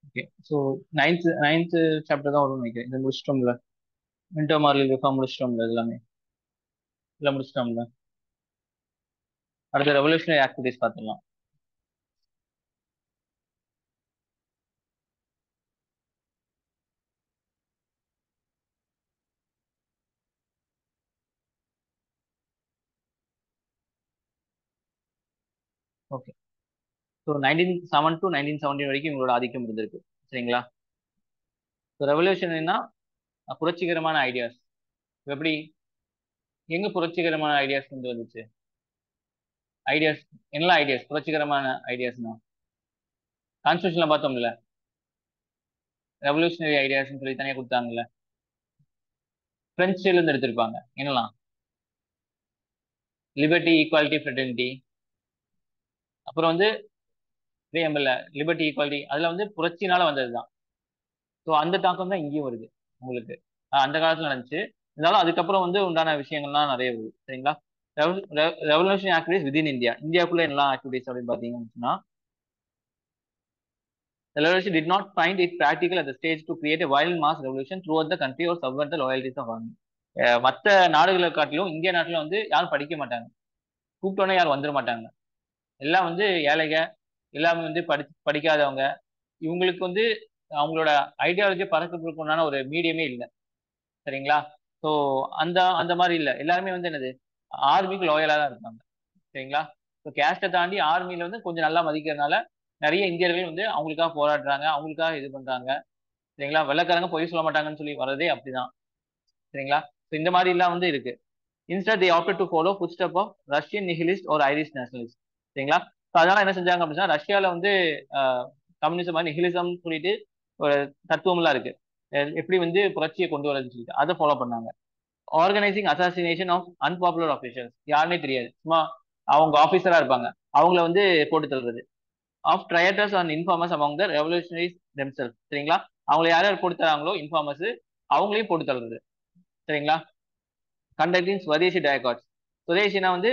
Okay so ninth ninth chapter தான் வரும்னு நினைக்கிறேன் இது முடிச்சிட்டோம்ல விண்டோ மார்லில் ரிஃபார்ம் முடிச்சிட்டோம்ல எல்லாமே இல்லை முடிச்சிட்டோம்ல அடுத்த ரெவல்யூஷனரி ஆக்டிவிட்டிஸ் பார்த்துடலாம் okay so nineteen seven to nineteen seventeen வரைக்கும் இவங்களோட ஆதிக்கம் இருந்திருக்கு சரிங்களா ஸோ ரெவல்யூஷன்னா புரட்சிகரமான ஐடியாஸ் எப்படி எங்க புரட்சிகரமான ஐடியாஸ் வந்து வந்துச்சு ஐடியாஸ் என்ன ஐடியாஸ் புரட்சிகரமான ஐடியாஸ்னா கான்ஸ்டியூஷன்ல பார்த்தோம்ல ரெவல்யூஷனரி ஐடியாஸ்னு சொல்லி தனியாக கொடுத்தாங்கல்ல பிரெஞ்சுல இருந்து எடுத்திருப்பாங்க என்னலாம் லிபர்ட்டி ஈக்குவாலிட்டி ஃப்ரெட்டர்னிட்டி அப்புறம் வந்து பிரியம்பிள் லிபர்ட்டி ஈக்குவாலிட்டி அதுல வந்து புரட்சினால வந்தது தான் ஸோ அந்த தாக்கம் தான் இங்கேயும் வருது உங்களுக்கு அந்த காலத்துல நடந்துச்சு இருந்தாலும் அதுக்கப்புறம் வந்து உண்டான விஷயங்கள்லாம் நிறைய வருது சரிங்களா ரெவல்யூஷன் ஆக்டிவிட்டிஸ் விதின் இந்தியா இந்தியாவுக்குள்ள என்ன ஆக்டிவிட்டிஸ் அப்படின்னு பார்த்தீங்கன்னா The revolution did not find it practical at the stage to create a violent mass revolution throughout the country or subvert the loyalties of army. மற்ற நாடுகளை காட்டிலும் இந்திய நாட்டில் வந்து யாரும் படிக்க மாட்டாங்க கூப்பிட்டோன்னே யாரும் வந்துட மாட்டாங்க எல்லாம் வந்து ஏழைக எல்லாமே வந்து படி படிக்காதவங்க இவங்களுக்கு வந்து அவங்களோட ஐடியாலஜி பறக்கிறதுக்குண்டான ஒரு மீடியமே இல்லை சரிங்களா ஸோ அந்த அந்த மாதிரி இல்லை எல்லாருமே வந்து என்னது ஆர்மிக்கு லோயலாக தான் இருப்பாங்க சரிங்களா ஸோ கேஸ்ட்டை தாண்டி ஆர்மியில் வந்து கொஞ்சம் நல்லா மதிக்கிறதுனால நிறைய இந்தியர்கள் வந்து அவங்களுக்காக போராடுறாங்க அவங்களுக்காக இது பண்றாங்க சரிங்களா வெள்ளக்காரங்க பொய் சொல்ல மாட்டாங்கன்னு சொல்லி வர்றதே அப்படிதான் சரிங்களா ஸோ இந்த மாதிரி எல்லாம் வந்து இருக்கு instead they opted to follow foot step of Russian nihilist ஒரு ஐரிஷ் நேஷனலிஸ்ட் சரிங்களா ஸோ அதனால என்ன செஞ்சாங்க அப்படின்னா ரஷ்யாவில் வந்து கம்யூனிசம் மாதிரி நிஹிலிசம் சொல்லிட்டு ஒரு தத்துவம்லாம் இருக்கு எப்படி வந்து புரட்சியை கொண்டு வரதுன்னு சொல்லிட்டு அதை ஃபாலோ பண்ணாங்க organising assassination of unpopular officials யாருன்னே தெரியாது சும்மா அவங்க ஆஃபீஸரா இருப்பாங்க அவங்கள வந்து போட்டு தள்ளுறது of traitors and informers among the revolutionaries themselves சரிங்களா அவங்களை யார் யார் போட்டு தராங்களோ இன்ஃபார்மர்ஸ் அவங்களையும் போட்டு தள்ளுறது சரிங்களா கண்டக்டிங் ஸ்வதேசி டயகாட்ஸ் சுதேசினா வந்து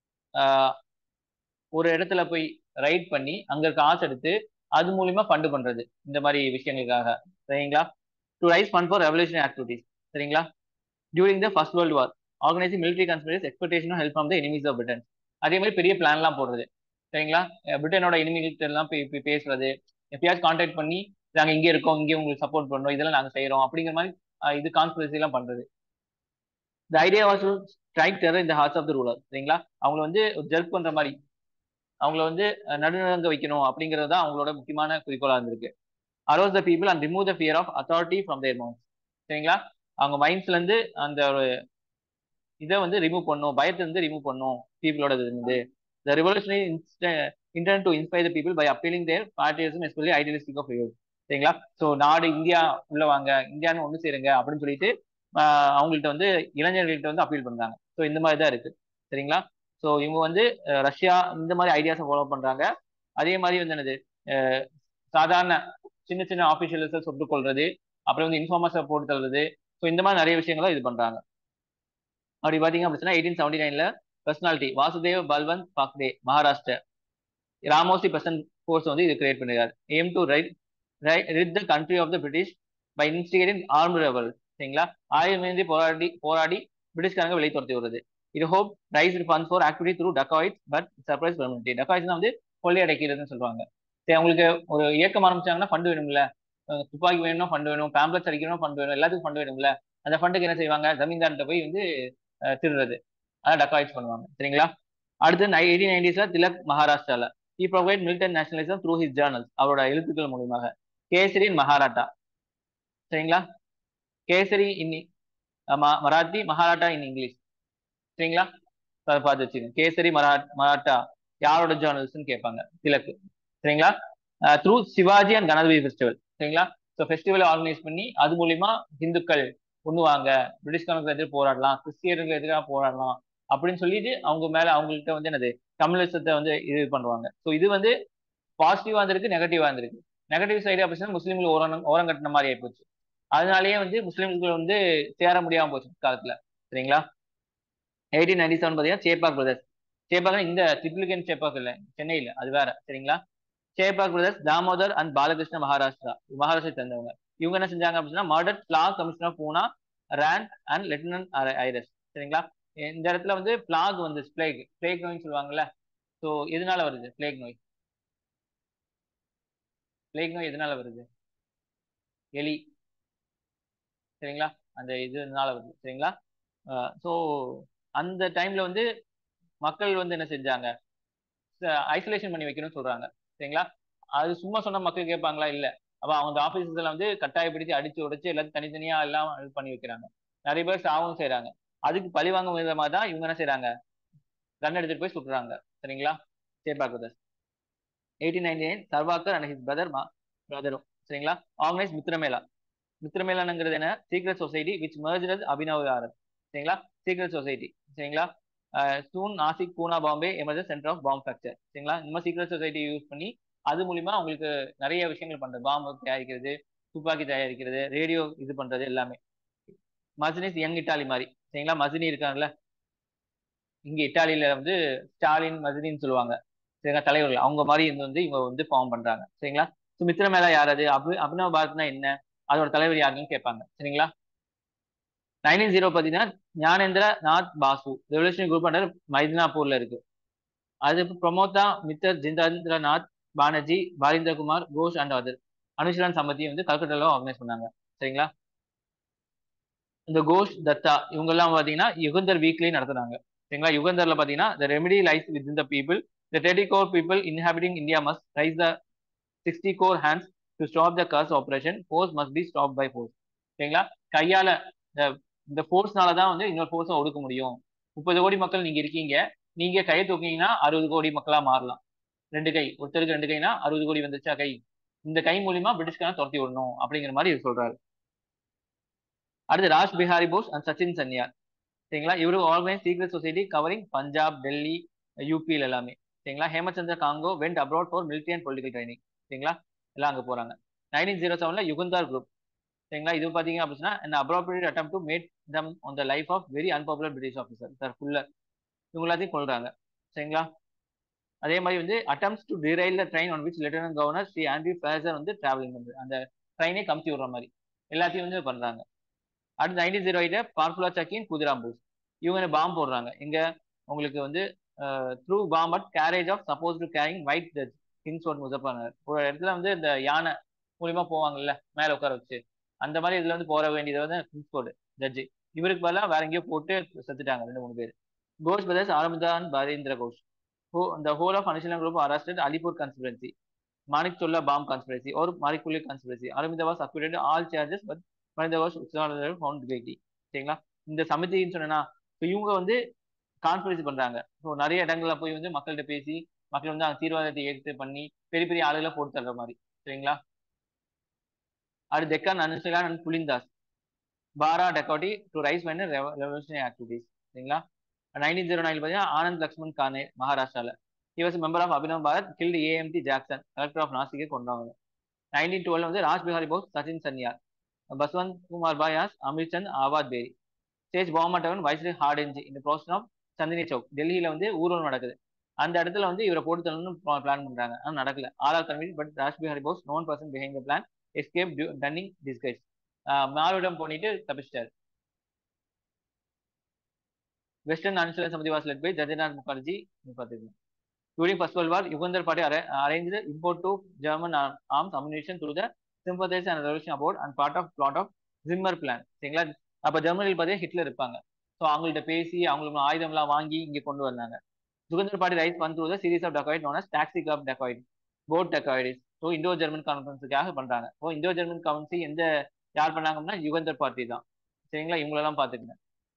ஒரு இடத்துல போய் ரைட் பண்ணி அங்க இருக்க ஆசை எடுத்து அது மூலியமா ஃபண்டு பண்றது இந்த மாதிரி விஷயங்களுக்காக சரிங்களா to raise fund for revolutionary activities சரிங்களா during the first world war organising military conspiracies expectation help from the enemies of Britain அதே மாதிரி பெரிய பிளான்லாம் போடுறது சரிங்களா பிரிட்டனோட இனிமிகிட்ட எல்லாம் போய் பேசுறது எப்பயாச்சும் கான்டாக்ட் பண்ணி நாங்கள் இங்கே இருக்கோம் இங்கே உங்களுக்கு சப்போர்ட் பண்ணோம் இதெல்லாம் நாங்கள் செய்கிறோம் அப்படிங்கிற மாதிரி இது கான்ஸ்பிரசி எல்லாம் பண்றது the idea was to strike terror இந்த ஹார்ட்ஸ் ஆஃப் த ரூலர் சரிங்களா அவங்கள வந்து ஜெர்க் பண்ற மாதிரி அவங்கள வந்து நடுநடுங்க வைக்கணும் அப்படிங்கிறது தான் அவங்களோட முக்கியமான குறிக்கோளாக இருந்திருக்கு arouse the people and remove the fear of authority from their minds சரிங்களா அவங்க மைண்ட்ஸ்ல இருந்து அந்த ஒரு இதை வந்து ரிமூவ் பண்ணும் பயத்தை வந்து ரிமூவ் பண்ணும் பீப்புளோட இருந்து The revolutionary intended to inspire the people by appealing their patriotism, especially idealistic of youth. சரிங்களா ஸோ நாடு இந்தியா உள்ள வாங்க இந்தியான்னு ஒன்று சேருங்க அப்படின்னு சொல்லிட்டு அவங்கள்ட்ட வந்து இளைஞர்கள்ட்ட வந்து அப்பீல் பண்றாங்க ஸோ இந்த மாதிரி தான் இருக்கு சரிங்களா ஸோ இவங்க வந்து ரஷ்யா இந்த மாதிரி ஐடியாஸை ஃபாலோ பண்றாங்க அதே மாதிரி வந்து என்னது சாதாரண சின்ன சின்ன ஆஃபீஷியல்ஸை சுட்டு கொள்றது அப்புறம் வந்து இன்ஃபார்மர்ஸை போட்டு தள்ளுறது ஸோ இந்த மாதிரி நிறைய விஷயங்களும் இது பண்றாங்க அப்படி பார்த்தீங்க அப்படின்னா எயிட்டீன் செவன்டி நைன்ல பர்சனாலிட்டி வாசுதேவ் பல்வந்த் பாக்டே மகாராஷ்டிரா ராமோசி பர்சன்ட் ஃபோர்ஸ் வந்து இது கிரியேட் பண்ணிருக்காரு aim to right rid the country of the British by instigating arm ரெவல் சரிங்களா ஆயுதம் மீறி போராடி போராடி பிரிட்டிஷ்காரங்க வெளியே துரத்தி வருது இது hope raise funds for activity through dacoit but surprise பெர்மனிட்டி டக்காய்ட்ஸ் வந்து கொள்ளை அடைக்கிறதுன்னு சொல்லுவாங்க சரி அவங்களுக்கு ஒரு இயக்கம் ஆரம்பிச்சாங்கன்னா ஃபண்டு வேணும்ல துப்பாக்கி வேணும்னா ஃபண்டு வேணும் பேம்ப்ளெட்ஸ் அடிக்கணும் ஃபண்டு வேணும் எல்லாத்துக்கும் ஃபண்டு வேணும்ல அந்த ஃபண்டுக்கு என்ன செய்வாங்க ஜமீன்தார்கிட்ட போய் வந்து திருடுறது அதான் டக்காய்ட்ஸ் பண்ணுவாங்க சரிங்களா அடுத்து எயிட்டீன் நைன்டிஸ்ல திலக் மகாராஷ்டிரால he provide militant nationalism through his journals அவரோட எழுத்துக்கள் மூலியமாக கேசரி இன் மகாராட்டா சரிங்களா Kesari in Marathi Mahratta in English சரிங்களா அதை பார்த்து வச்சுக்கோங்க கேசரி மரா மராட்டா யாரோட ஜேர்னல்ஸ்னு கேட்பாங்க திலக்கு சரிங்களா through Shivaji and Ganapati festival சரிங்களா ஸோ ஃபெஸ்டிவல் ஆர்கனைஸ் பண்ணி அது மூலியமா இந்துக்கள் பொண்ணுவாங்க பிரிட்டிஷ்காரங்களுக்கு எதிராக போராடலாம் கிறிஸ்தியர்களுக்கு எதிராக போராடலாம் அப்படின்னு சொல்லிட்டு அவங்க மேல அவங்கள்ட்ட வந்து என்னது கம்யூனிசத்தை வந்து இது பண்ணுவாங்க ஸோ இது வந்து பாசிட்டிவா இருந்திருக்கு நெகட்டிவா இருந்திருக்கு நெகட்டிவ் சைடு அப்படின்னா முஸ்லீம்கள் ஓரம் ஓரம் கட்டின மாதிரி ஆயிப்போச்சு அதனாலேயே வந்து முஸ்லீம்கள் வந்து சேர முடியாம போச்சு காலத்துல சரிங்களா எயிட்டீன் நைன்டி செவன் பார்த்தீங்கன்னா சேப்பாக் பிரதர்ஸ் சேப்பாக் இந்த ட்ரிப்ளிகன் சேப்பாக் இல்லை சென்னையில் அது வேற சரிங்களா சேபாக் பிரதர்ஸ் தாமோதர் அண்ட் பாலகிருஷ்ண மகாராஷ்டிரா மகாராஷ்டிரா சேர்ந்தவங்க இவங்க என்ன செஞ்சாங்க அப்படின்னா murder plague commissioner Poona Rand and lieutenant Ayerst சரிங்களா இந்த இடத்துல வந்து பிளாக் வந்து பிளேக் பிளேக் நோய்னு சொல்லுவாங்கல்ல ஸோ எதனால வருது பிளேக் நோய் பிளேக் நோய் எதனால வருது எலி சரிங்களா அந்த இதுனால வருது சரிங்களா ஸோ அந்த டைம்ல வந்து மக்கள் வந்து என்ன செஞ்சாங்க ஐசோலேஷன் பண்ணி வைக்கணும்னு சொல்றாங்க சரிங்களா அது சும்மா சொன்ன மக்கள் கேட்பாங்களா இல்ல அப்ப அவங்க ஆபீஸஸ்ல வந்து கட்டாயப்படுத்தி அடிச்சு உடைச்சு எல்லாத்தையும் தனித்தனியா எல்லாம் இது பண்ணி வைக்கிறாங்க நிறைய பேர் சாவும் செய்யறாங்க அதுக்கு பழிவாங்கும் விதமா தான் இவங்க என்ன செய்யறாங்க கன் எடுத்துட்டு போய் சுட்டுறாங்க சரிங்களா Chapekar brothers eighteen ninety nine Savarkar and his brother பிரதரும் சரிங்களா ஆர்கனைஸ் மித்ரமேலா மித்ரமேலாங்கிறது என்ன secret society which merged Abhinav Bharat சரிங்களா சீக்ரெட் சொசைட்டி சரிங்களா soon Nashik Poona Bombay emerges centre of bomb factory சரிங்களா இந்த மாதிரி சீக்ரெட் சொசைட்டி யூஸ் பண்ணி அது மூலியமா அவங்களுக்கு நிறைய விஷயங்கள் பண்றது பாம்பு தயாரிக்கிறது துப்பாக்கி தயாரிக்கிறது ரேடியோ இது பண்றது எல்லாமே மசினிஸ் யங் இட்டாலி மாதிரி சரிங்களா மசினி இருக்காங்கல்ல இங்க இட்டாலியில வந்து ஸ்டாலின் மசினின்னு சொல்லுவாங்க சரிங்களா தலைவர்கள் அவங்க மாதிரி இருந்து வந்து இவங்க வந்து ஃபார்ம் பண்றாங்க சரிங்களா ஸோ மித்திரமேலா யாராவது அபி அபினவ் பாரத்னா என்ன அதோட தலைவர் யாருன்னு கேட்பாங்க சரிங்களா நைன்டீன் ஜீரோ பார்த்தீங்கன்னா Gyanendra Nath Basu revolutionary group under மைதினாப்பூர்ல இருக்கு அது பிரமோதா மித்தர் ஜிந்தேந்திர நாத் பானர்ஜி பாரிந்தர் குமார் கோஷ் அண்ட் அதர் அனுஷிலான் சம்மதி வந்து கல்கட்டால ஆர்கனைஸ் பண்ணாங்க சரிங்களா இந்த கோஷ் தத்தா இவங்க எல்லாம் பாத்தீங்கன்னா யுகந்தர் வீக்லி நடத்துனாங்க சரிங்களா யுகந்தர்ல பாத்தீங்கன்னா the remedy lies with the people the thirty crore people inhabiting India must raise the sixty crore hands to stop the curse oppression force must be stop by force சரிங்களா கையால இந்த ஃபோர்ஸ்னால தான் வந்து இன்னொரு ஃபோர்ஸை ஒடுக்க முடியும் முப்பது கோடி மக்கள் நீங்க இருக்கீங்க நீங்க கையை தூக்கினீங்கன்னா அறுபது கோடி மக்களா மாறலாம் ரெண்டு கை ஒருத்தருக்கு ரெண்டு கைனா அறுபது கோடி வந்துச்சா கை இந்த கை மூலியமா பிரிட்டிஷ்காரன் துரத்தி விடணும் அப்படிங்கிற மாதிரி இவர் சொல்றாரு அடுத்து ராஜ் பிஹாரி போஸ் அண்ட் சச்சின் சன்னியார் சரிங்களா இவரு organise secret society covering Punjab Delhi யூபியில் எல்லாமே சரிங்களா Hemchandra Kanungo went abroad for military and political training சரிங்களா எல்லாம் அங்கே போறாங்க நைன்டீன் ஜீரோ செவன்ல யுகந்தார் குரூப் சரிங்களா இது பார்த்தீங்க அப்படின்னா an appropriate attempt to mate them on the life of very unpopular British officer sir ஃபுல்லா இவங்க எல்லாத்தையும் கொள்றாங்க சரிங்களா அதே மாதிரி வந்து attempts to derail the train on which lieutenant governor sir Andrew Fraser வந்து டிராவலிங் பண்ணுது அந்த ட்ரெயினே கமுத்தி விடுற மாதிரி எல்லாத்தையும் வந்து பண்றாங்க அடுத்து nineteen zero eight Prafulla Chaki Khudiram Bose இவங்க பாம்பு போடுறாங்க இங்க உங்களுக்கு வந்து threw bomb but carriage of supposed to carrying white judge Kingsford முசப்பாங்க ஒரு இடத்துல வந்து இந்த யானை மூலியமா போவாங்கல்ல மேல உட்கார வச்சு அந்த மாதிரி இதுல வந்து போற வேண்டியது வந்து கிங்ஸ் கோட் ஜட்ஜி இவருக்கு பதிலாக வேற எங்கேயோ போட்டு செத்துட்டாங்க ரெண்டு மூணு பேர் கோஷ் பிரதர்ஸ் ஆரம்பிதான் பாரேந்திர கோஷ் ஹோ the whole of Anushilan group arrested Alipore conspiracy Manik சொல்ல பாம் கான்ஸ்பிரசி ஒரு மாரிக்குள்ளி conspiracy Aurobindo was acquitted all charges but மனித வாஸ் ஃபவுண்ட் கில்டி சரிங்களா இந்த சமிதின்னு சொன்னா இவங்க வந்து கான்ஸ்பிரசி பண்றாங்க ஸோ நிறைய இடங்கள்ல போய் வந்து மக்கள்கிட்ட பேசி மக்கள் வந்து அந்த தீர்வாதத்தை ஏற்று பண்ணி பெரிய பெரிய ஆளுகளை போட்டு தர்ற மாதிரி சரிங்களா அடுத்து டெக்கான் அனுஷிலான் அண்ட் புலிந்தாஸ் பாரா டெக்காட்டி டு ரைஸ் பண்ண ரெவல்யூஷனரி ஆக்டிவிட்டிஸ் சரிங்களா நைன்டீன் ஜீரோ நைன் பார்த்தீங்கன்னா ஆனந்த் லக்ஷ்மன் கானே மகாராஷ்டிரால he was member of Abhinav Bharat killed AMT Jackson collector of நாசிக்கை கொண்டவங்க நைன்டீன் டுவெல் வந்து ராஜ் பிஹாரி போஸ் சச்சின் சன்னியார் பஸ்வந்த் குமார் பாயாஸ் அமிர்சந்த் ஆவாத் பேரி ஸ்டேஜ் பாம் அட்டவன் வைஸ்லி ஹார்டென்ஜி இந்த ப்ரோசன் ஆஃப் சந்தினி சௌக் டெல்லியில வந்து ஊர்வலம் நடக்குது அந்த இடத்துல வந்து இவரை போட்டு தள்ளணும்னு பிளான் பண்றாங்க ஆனால் நடக்கல all convicted but Raj Bihari Bose known person behind the plan escape donning disguise மாறுவிடம் பண்ணிட்டு தப்பிச்சிட்டாரு western Anushilan Samiti was led by Jatinath Mukherjee பார்த்துக்கணும் During First World War, Yugandhar Party arra- arranged import to German ar- arms ammunition through the sympathizers and revolution aboard and part of plot of Zimmer plan. சரிங்களா அப்ப ஜெர்மனியில் பார்த்தீங்கன்னா Hitler இருப்பாங்க so அவங்கள்ட்ட பேசி அவங்களுக்கு ஆயுதம்லாம் வாங்கி இங்க கொண்டு வந்தாங்க Jugantar party rise one through the series of dacoit known taxi club dacoit boat dacoities so Indo German கான்ஃபரன்ஸுக்காக பண்றாங்க ஸோ இந்தோ ஜெர்மன் கவுன்சி எந்த யார் பண்ணாங்கன்னா யுகந்தர் பார்ட்டி தான் சரிங்களா இவங்களெல்லாம் பார்த்துக்கங்க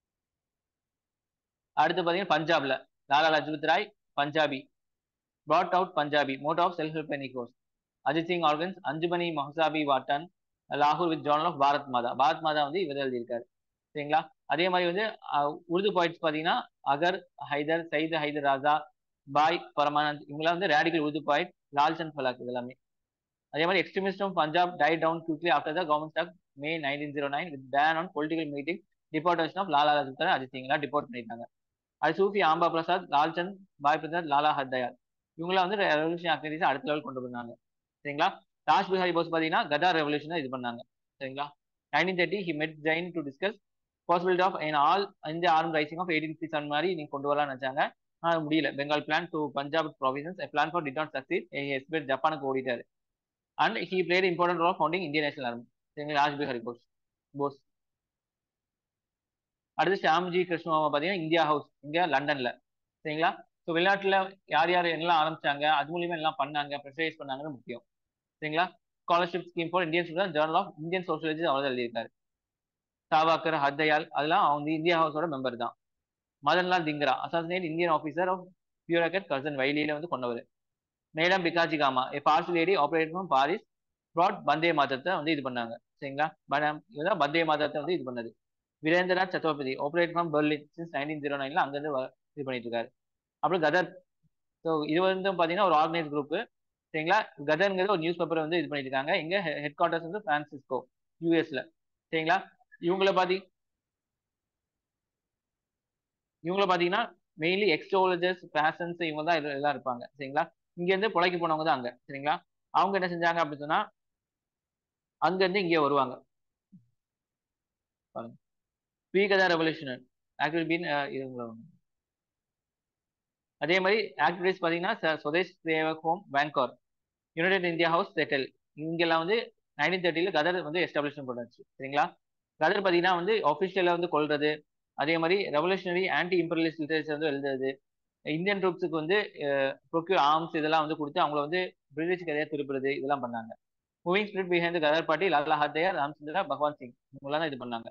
அடுத்து பார்த்தீங்கன்னா பஞ்சாப்ல Lala Lajpat Rai Punjabi brought out Punjabi, motto of self-help and echoes. Ajit Singh organs, Anjumani Mahasabi Watan, லாகூர் with journal of Bharat Mata Bharat மாதா வந்து இவர் எழுதியிருக்காரு சரிங்களா அதே மாதிரி வந்து உருது பாயிண்ட்ஸ் பார்த்தீங்கன்னா அகர் ஹைதர் சயித் ஹைதர் ராஜா பாய் பரமானந்த் இவங்களாம் வந்து ரேடிகல் உருது பாயிண்ட் லால்சந்த் ஃபலாக் இதெல்லாமே அதே மாதிரி extremist of Punjab die down quickly after the government struck May nineteen zero nine with ban on political meeting deportation of Lala Lajpat Ajit சிங்லாம் டிபோர்ட் பண்ணிட்டாங்க அது சூஃபி ஆம்பா பிரசாத் லால்சந்த் பாய் பிரசாத் லாலா ஹர்தயால் இவங்களாம் வந்து ரெவல்யூஷன் ஆக்டிவிட்டிஸ் அடுத்த லெவல் கொண்டு வந்தாங்க சரிங்களா ராஜ் பிஹாரி போஸ் பார்த்தீங்கன்னா கதார் ரெவல்யூஷனை இது பண்ணாங்க சரிங்களா nineteen thirty he met Jain to discuss possibility of in all India arm rising of eighteen six seven மாதிரி நீங்க கொண்டு வரலாம்னு நினைச்சாங்க ஆனால் முடியல Bengal plan to Punjab provisions plan for did not succeed escaped ஜப்பானுக்கு ஓடிட்டாரு and he played important role founding Indian national army சரிங்களா ராஜ் பிஹாரி போஸ் போஸ் அடுத்து ஷாம்ஜி கிருஷ்ணமாவை பார்த்தீங்கன்னா இந்தியா ஹவுஸ் இங்கே லண்டன்ல சரிங்களா ஸோ வெளிநாட்டில் யார் யார் எல்லாம் ஆரம்பிச்சாங்க அது மூலியமா எல்லாம் பண்ணாங்க ப்ரெஷரைஸ் பண்ணாங்கன்னு முக்கியம் சரிங்களா scholarship scheme for Indian student journal of Indian sociology அவர் எழுதியிருக்காரு சாவாக்கர் ஹர்தயால் அதெல்லாம் அவங்க இந்தியா ஹவுஸோட மெம்பர் தான் Madanlal Dhingra assassinate Indian officer of bureaucrat Curzon வைலியில வந்து கொண்டவர் madam Bhikaji Cama a Parsi lady operated from Paris brought Bande மாதத்தை வந்து இது பண்ணாங்க சரிங்களா படம் இதுதான் பந்தே மாதத்தை வந்து இது பண்ணது Virendranath Chatrapati operated from Berlin since nineteen zero நைன்ல அங்கேருந்து இது பண்ணிட்டு இருக்காரு அப்புறம் கதர் ஸோ இது வந்து பார்த்தீங்கன்னா ஒரு ஆர்கனைஸ் குரூப் சரிங்களா கதர்ங்கிறது ஒரு நியூஸ் பேப்பர் வந்து இது பண்ணிட்டு இருக்காங்க இங்க ஹெட் குவார்டர்ஸ் வந்து பிரான்சிஸ்கோ யூஎஸ்ல சரிங்களா இவங்கள பாத்தி இவங்கள பாத்தீங்கன்னா மெயின்லி எக்ஸ்ட்ரோலஜர்ஸ் பேஷன்ஸ் இவங்க தான் இதெல்லாம் இருப்பாங்க சரிங்களா இங்க இருந்து புழைக்கு போனவங்க தான் அங்க சரிங்களா அவங்க என்ன செஞ்சாங்க அப்படின்னு சொன்னா அங்க இருந்து இங்கே வருவாங்க பாருங்க ஸ்பீக்கர் ரெவல்யூஷன் ஆக்டிவ் பீன் இவங்கள அதே மாதிரி ஆக்டிவிட்டிஸ் பார்த்தீங்கன்னா Swadesh Sevak home Vancouver united India house Seattle இங்கெல்லாம் வந்து நைன்டீன் தேர்ட்டில கதர் வந்து எஸ்டாப்ளிஷ்மெண்ட் பண்ணாச்சு சரிங்களா கதர் பார்த்தீங்கன்னா வந்து ஆஃபிஷியலாக வந்து கொள்றது அதே மாதிரி ரெவல்யூஷனரி ஆன்டி இம்பீரியலிஸ்ட் லிட்டரேச்சர் வந்து எழுதுறது இந்தியன் ட்ரூப்ஸுக்கு வந்து ப்ரொக்யூர் ஆர்ம்ஸ் இதெல்லாம் வந்து கொடுத்து அவங்கள வந்து பிரிட்டிஷ்க்கு எதையா திருப்புறது இதெல்லாம் பண்ணாங்க moving spirit behind Ghadar party Lala Hardayal Ramchandra Bhagwan Singh இவங்களாம் தான் இது பண்ணாங்க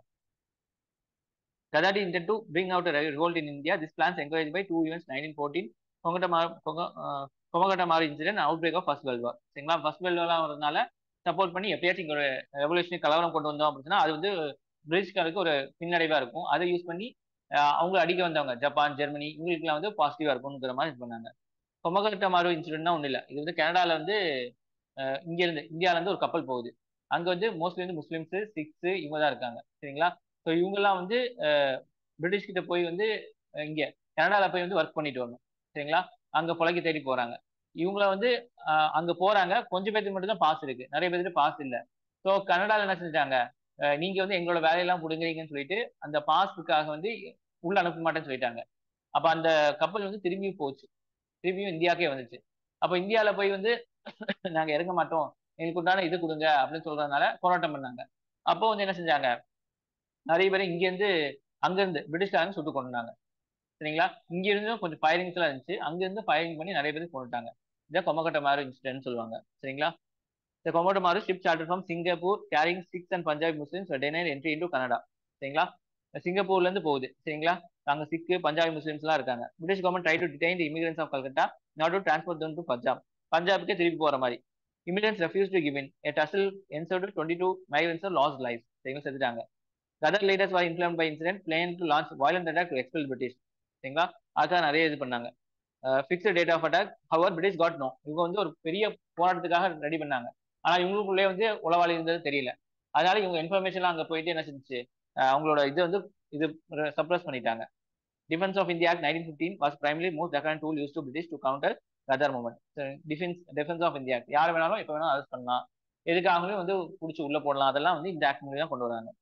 Gadadi intended to bring out a revolt in India. This plans encouraged by two events, 1914, Kongatamaru, uh, Komakatamaru incident, and outbreak of First World War. சரிங்களா ஃபர்ஸ்ட் வேர்ல்டு வார் வரதுனால support பண்ணி எப்பயாச்சும் இங்கே ஒரு ரெவல்யூஷன் கலவரம் கொண்டு வந்தோம் அப்படின்னா அது வந்து பிரிட்டிஷ்காருக்கு ஒரு பின்னடைவா இருக்கும் அதை யூஸ் பண்ணி அவங்க அடிக்க வந்தவங்க ஜப்பான் ஜெர்மனி இவங்களுக்குலாம் வந்து பாசிட்டிவா இருக்கும்ங்கிற மாதிரி இது பண்ணாங்க கொமகட்டமாரு இன்சிடென்ட்னா ஒன்றும் இல்லை இது வந்து கனடால வந்து இங்க இருந்து இந்தியால இருந்து ஒரு கப்பல் போகுது அங்க வந்து மோஸ்ட்லி வந்து முஸ்லிம்ஸ் சிக்ஸ் இவங்க தான் இருக்காங்க சரிங்களா ஸோ இவங்கெல்லாம் வந்து பிரிட்டிஷ் கிட்ட போய் வந்து இங்க கனடால போய் வந்து ஒர்க் பண்ணிட்டு வரணும் சரிங்களா அங்க பொழைக்க தேடி போறாங்க இவங்கள வந்து அங்க போறாங்க கொஞ்சம் பேருக்கு மட்டும் தான் பாஸ் இருக்கு நிறைய பேருக்கு பாஸ் இல்லை ஸோ கனடால என்ன செஞ்சாங்க நீங்க வந்து எங்களோட வேலையெல்லாம் புடுங்குறீங்கன்னு சொல்லிட்டு அந்த பாஸ்க்காக வந்து உள்ள அனுப்ப மாட்டேன்னு சொல்லிட்டாங்க அப்ப அந்த கப்பல் வந்து திரும்பியும் போச்சு திரும்பியும் இந்தியாக்கே வந்துச்சு அப்ப இந்தியால போய் வந்து நாங்க இறங்க மாட்டோம் எங்களுக்கு உண்டான இது கொடுங்க அப்படின்னு சொல்றதுனால போராட்டம் பண்ணாங்க அப்போ வந்து என்ன செஞ்சாங்க நிறைய பேர் இங்க இருந்து அங்க இருந்து பிரிட்டிஷ்காரங்க சுட்டு கொண்டாங்க சரிங்களா இங்க இருந்தும் கொஞ்சம் ஃபயரிங்ஸ் எல்லாம் இருந்துச்சு அங்க இருந்து ஃபயரிங் பண்ணி நிறைய பேர் கொண்டுட்டாங்க இதான் கொமக்கட்ட மாறு இன்சிடென்ட் சொல்லுவாங்க சரிங்களா இந்த Komagata Maru ship charter from Singapore carrying Sikhs and Punjabi Muslims denied entry into Canada சரிங்களா சிங்கப்பூர்ல இருந்து போகுது சரிங்களா அங்க சிக்கு பஞ்சாபி முஸ்லிம்ஸ் எல்லாம் இருக்காங்க British government try to detain the immigrants of Calcutta not to transport them to Punjab பஞ்சாபுக்கே திருப்பி போற மாதிரி immigrants refuse to give in a tussle ensured twenty two migrants loss life சரிங்களா செத்துட்டாங்க other leaders were inflame by incident plan to launch violent attack to expel British சரிங்களா அதுக்காக நிறைய இது பண்ணாங்க fixed date of attack hour British got know இவங்க வந்து ஒரு பெரிய போராட்டத்துக்காக ரெடி பண்ணாங்க ஆனா இவங்களுக்குள்ளே வந்து உளவாளி இருந்தது தெரியல அதனால இவங்க இன்ஃபர்மேஷன்லாம் அங்க போயிட்டு என்ன செஞ்சு அவங்களோட இது வந்து இது சப்ரஸ் பண்ணிட்டாங்க defence of India act nineteen fifteen was primary most different tool use to British to counter Ghadar movement defence defence of India யார் வேணாலும் எப்போ வேணாலும் அரெஸ்ட் பண்ணலாம் எதுக்காகவே வந்து பிடிச்சி உள்ள போடலாம் அதெல்லாம் வந்து இந்த ஆக்ட் மூலியம் கொண்டு வராங்க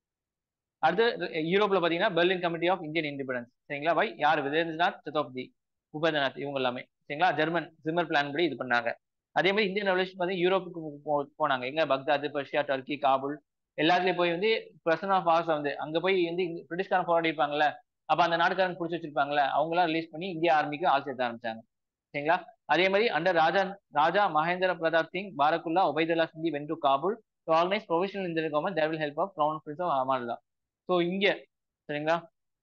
அடுத்து யூரோப்ல பாத்தீங்கன்னா Berlin committee of Indian independence சரிங்களா பை யார் விதேந்திரநாத் சதோப்தி உபேந்திரநாத் இவங்க எல்லாமே சரிங்களா ஜெர்மன் ஜிம்மர் பிளான் படி இது பண்ணாங்க அதே மாதிரி இந்தியன் ரெவல்யூஷன் பார்த்தீங்கன்னா யூரோப்புக்கு போனாங்க எங்க பக்தாது பர்ஷியா டர்க்கி காபுல் எல்லாத்துலயும் போய் வந்து பிரசன் ஆஃப் ஆர்ஸ் வந்து அங்க போய் வந்து பிரிட்டிஷ்காரன் போராடி இருப்பாங்கல்ல அப்ப அந்த நாட்டுக்காரன் பிடிச்சி வச்சிருப்பாங்கல்ல அவங்களாம் ரிலீஸ் பண்ணி இந்திய ஆர்மிக்கு ஆள் சேர்த்த ஆரம்பிச்சாங்க சரிங்களா அதே மாதிரி under Raja Raja Mahendra Pratap Singh Barkatullah Ubaidullah Sindhi went to Kabul to organise provisional Indian government there with help of crown prince of Amanullah so இங்க சரிங்களா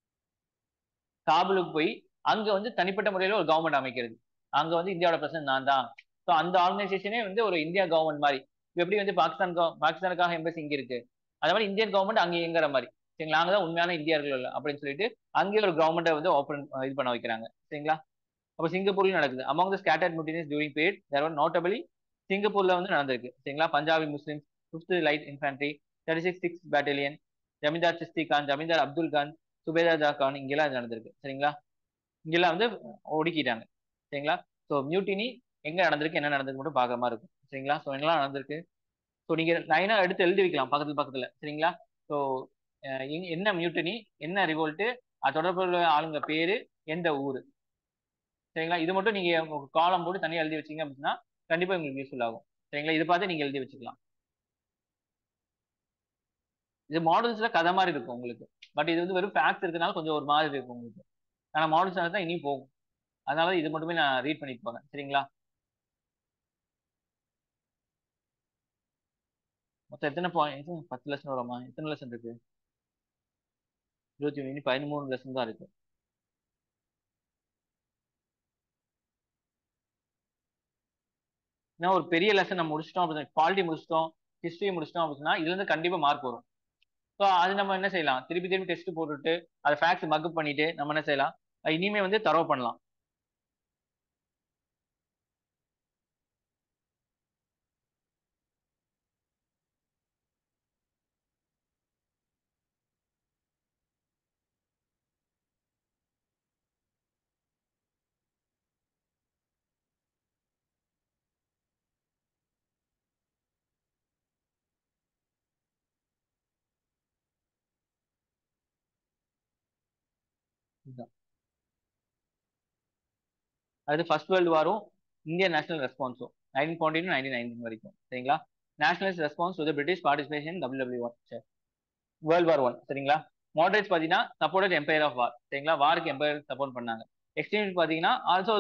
காபுலுக்கு போய் அங்க வந்து தனிப்பட்ட முறையில ஒரு கவர்மெண்ட் அமைக்கிறது அங்க வந்து இந்தியாவோட பிரசிடன்ட் நான் தான் ஸோ அந்த ஆர்கனைசேஷனே வந்து ஒரு இந்தியா கவர்மெண்ட் மாதிரி எப்படி வந்து பாகிஸ்தான் பாகிஸ்தானுக்காக எம்பசி இங்க இருக்கு அதே மாதிரி இந்தியன் கவர்மெண்ட் அங்கே இயங்குற மாதிரி சரிங்களா அங்கே தான் உண்மையான இந்தியர்கள் இல்லை அப்படின்னு சொல்லிட்டு அங்கேயே ஒரு கவர்மெண்ட்டை வந்து ஓப்பன் இது பண்ண வைக்கிறாங்க சரிங்களா அப்போ சிங்கப்பூர்லயும் நடக்குது among the scattered mutinies during period there are notably சிங்கப்பூர்ல வந்து நடந்திருக்கு சரிங்களா Punjabi Muslims fifth light infantry thirty six six battalion Jemadar Chishti Khan Jemadar Abdul Khan Subedar ஜா கான் இங்கெல்லாம் நடந்திருக்கு சரிங்களா இங்கெல்லாம் வந்து ஒடுக்கிட்டாங்க சரிங்களா ஸோ மியூட்டினி எங்க நடந்திருக்கு என்ன நடந்திருக்கு மட்டும் பார்க்குற மாதிரி இருக்கும் சரிங்களா ஸோ என்னெல்லாம் நடந்திருக்கு ஸோ நீங்க லைனா எடுத்து எழுதி வைக்கலாம் பக்கத்துல பக்கத்துல சரிங்களா ஸோ என்ன மியூட்டினி என்ன ரிவோல்ட்டு அது தொடர்புள்ள ஆளுங்க பேரு எந்த ஊரு சரிங்களா இது மட்டும் நீங்க காலம் போட்டு தனியாக எழுதி வச்சீங்க அப்படின்னா கண்டிப்பா உங்களுக்கு யூஸ்ஃபுல் ஆகும் சரிங்களா இது பார்த்து நீங்க எழுதி வச்சுக்கலாம் இது மாடல்ஸ்ல கதை மாதிரி இருக்கும் உங்களுக்கு பட் இது வந்து வெறும் ஃபேக்ட்ஸ் இருக்கனால கொஞ்சம் ஒரு மாதிரி இருக்கும் உங்களுக்கு ஆனா மாடல்ஸ் தான் இனியும் போகும் அதனால இது மட்டுமே நான் ரீட் பண்ணிட்டு போறேன் சரிங்களா மொத்தம் எத்தனை பாயிண்ட் பத்து லெசன் வருமா எத்தனை லெசன் இருக்கு இருபத்தி ஒன்று பதிமூணு லெசன் தான் இருக்கு ஏன்னா ஒரு பெரிய லெசன் நம்ம முடிச்சிட்டோம் அப்படின்னா குவாலிட்டி முடிச்சிட்டோம் ஹிஸ்ட்ரி முடிச்சிட்டோம் அப்படின்னா இதுல இருந்து கண்டிப்பா மார்க் வரும் ஸோ அது நம்ம என்ன செய்யலாம் திருப்பி திருப்பி டெஸ்ட் போட்டுட்டு அதை ஃபேக்ட்ஸ் மக்கப் பண்ணிட்டு நம்ம என்ன செய்யலாம் இனிமே வந்து தரவு பண்ணலாம் அது ஃபர்ஸ்ட் வேர்ல்டு வாரும் இந்தியன் நேஷனல் ரெஸ்பான்ஸும் nineteen fourteen to nineteen nineteen வரைக்கும் சரிங்களா nationalist response to British participation W W one சரி வேர்ல்டு வார் ஒன் சரிங்களா மாடரேட்ஸ் பார்த்தீங்கன்னா சப்போர்ட் எம்பையர் ஆஃப் வார் சரிங்களா வாருக்கு எம்பையர் சப்போர்ட் பண்ணாங்க எக்ஸ்ட்ரீமிஸ்ட் பார்த்தீங்கன்னா ஆல்சோ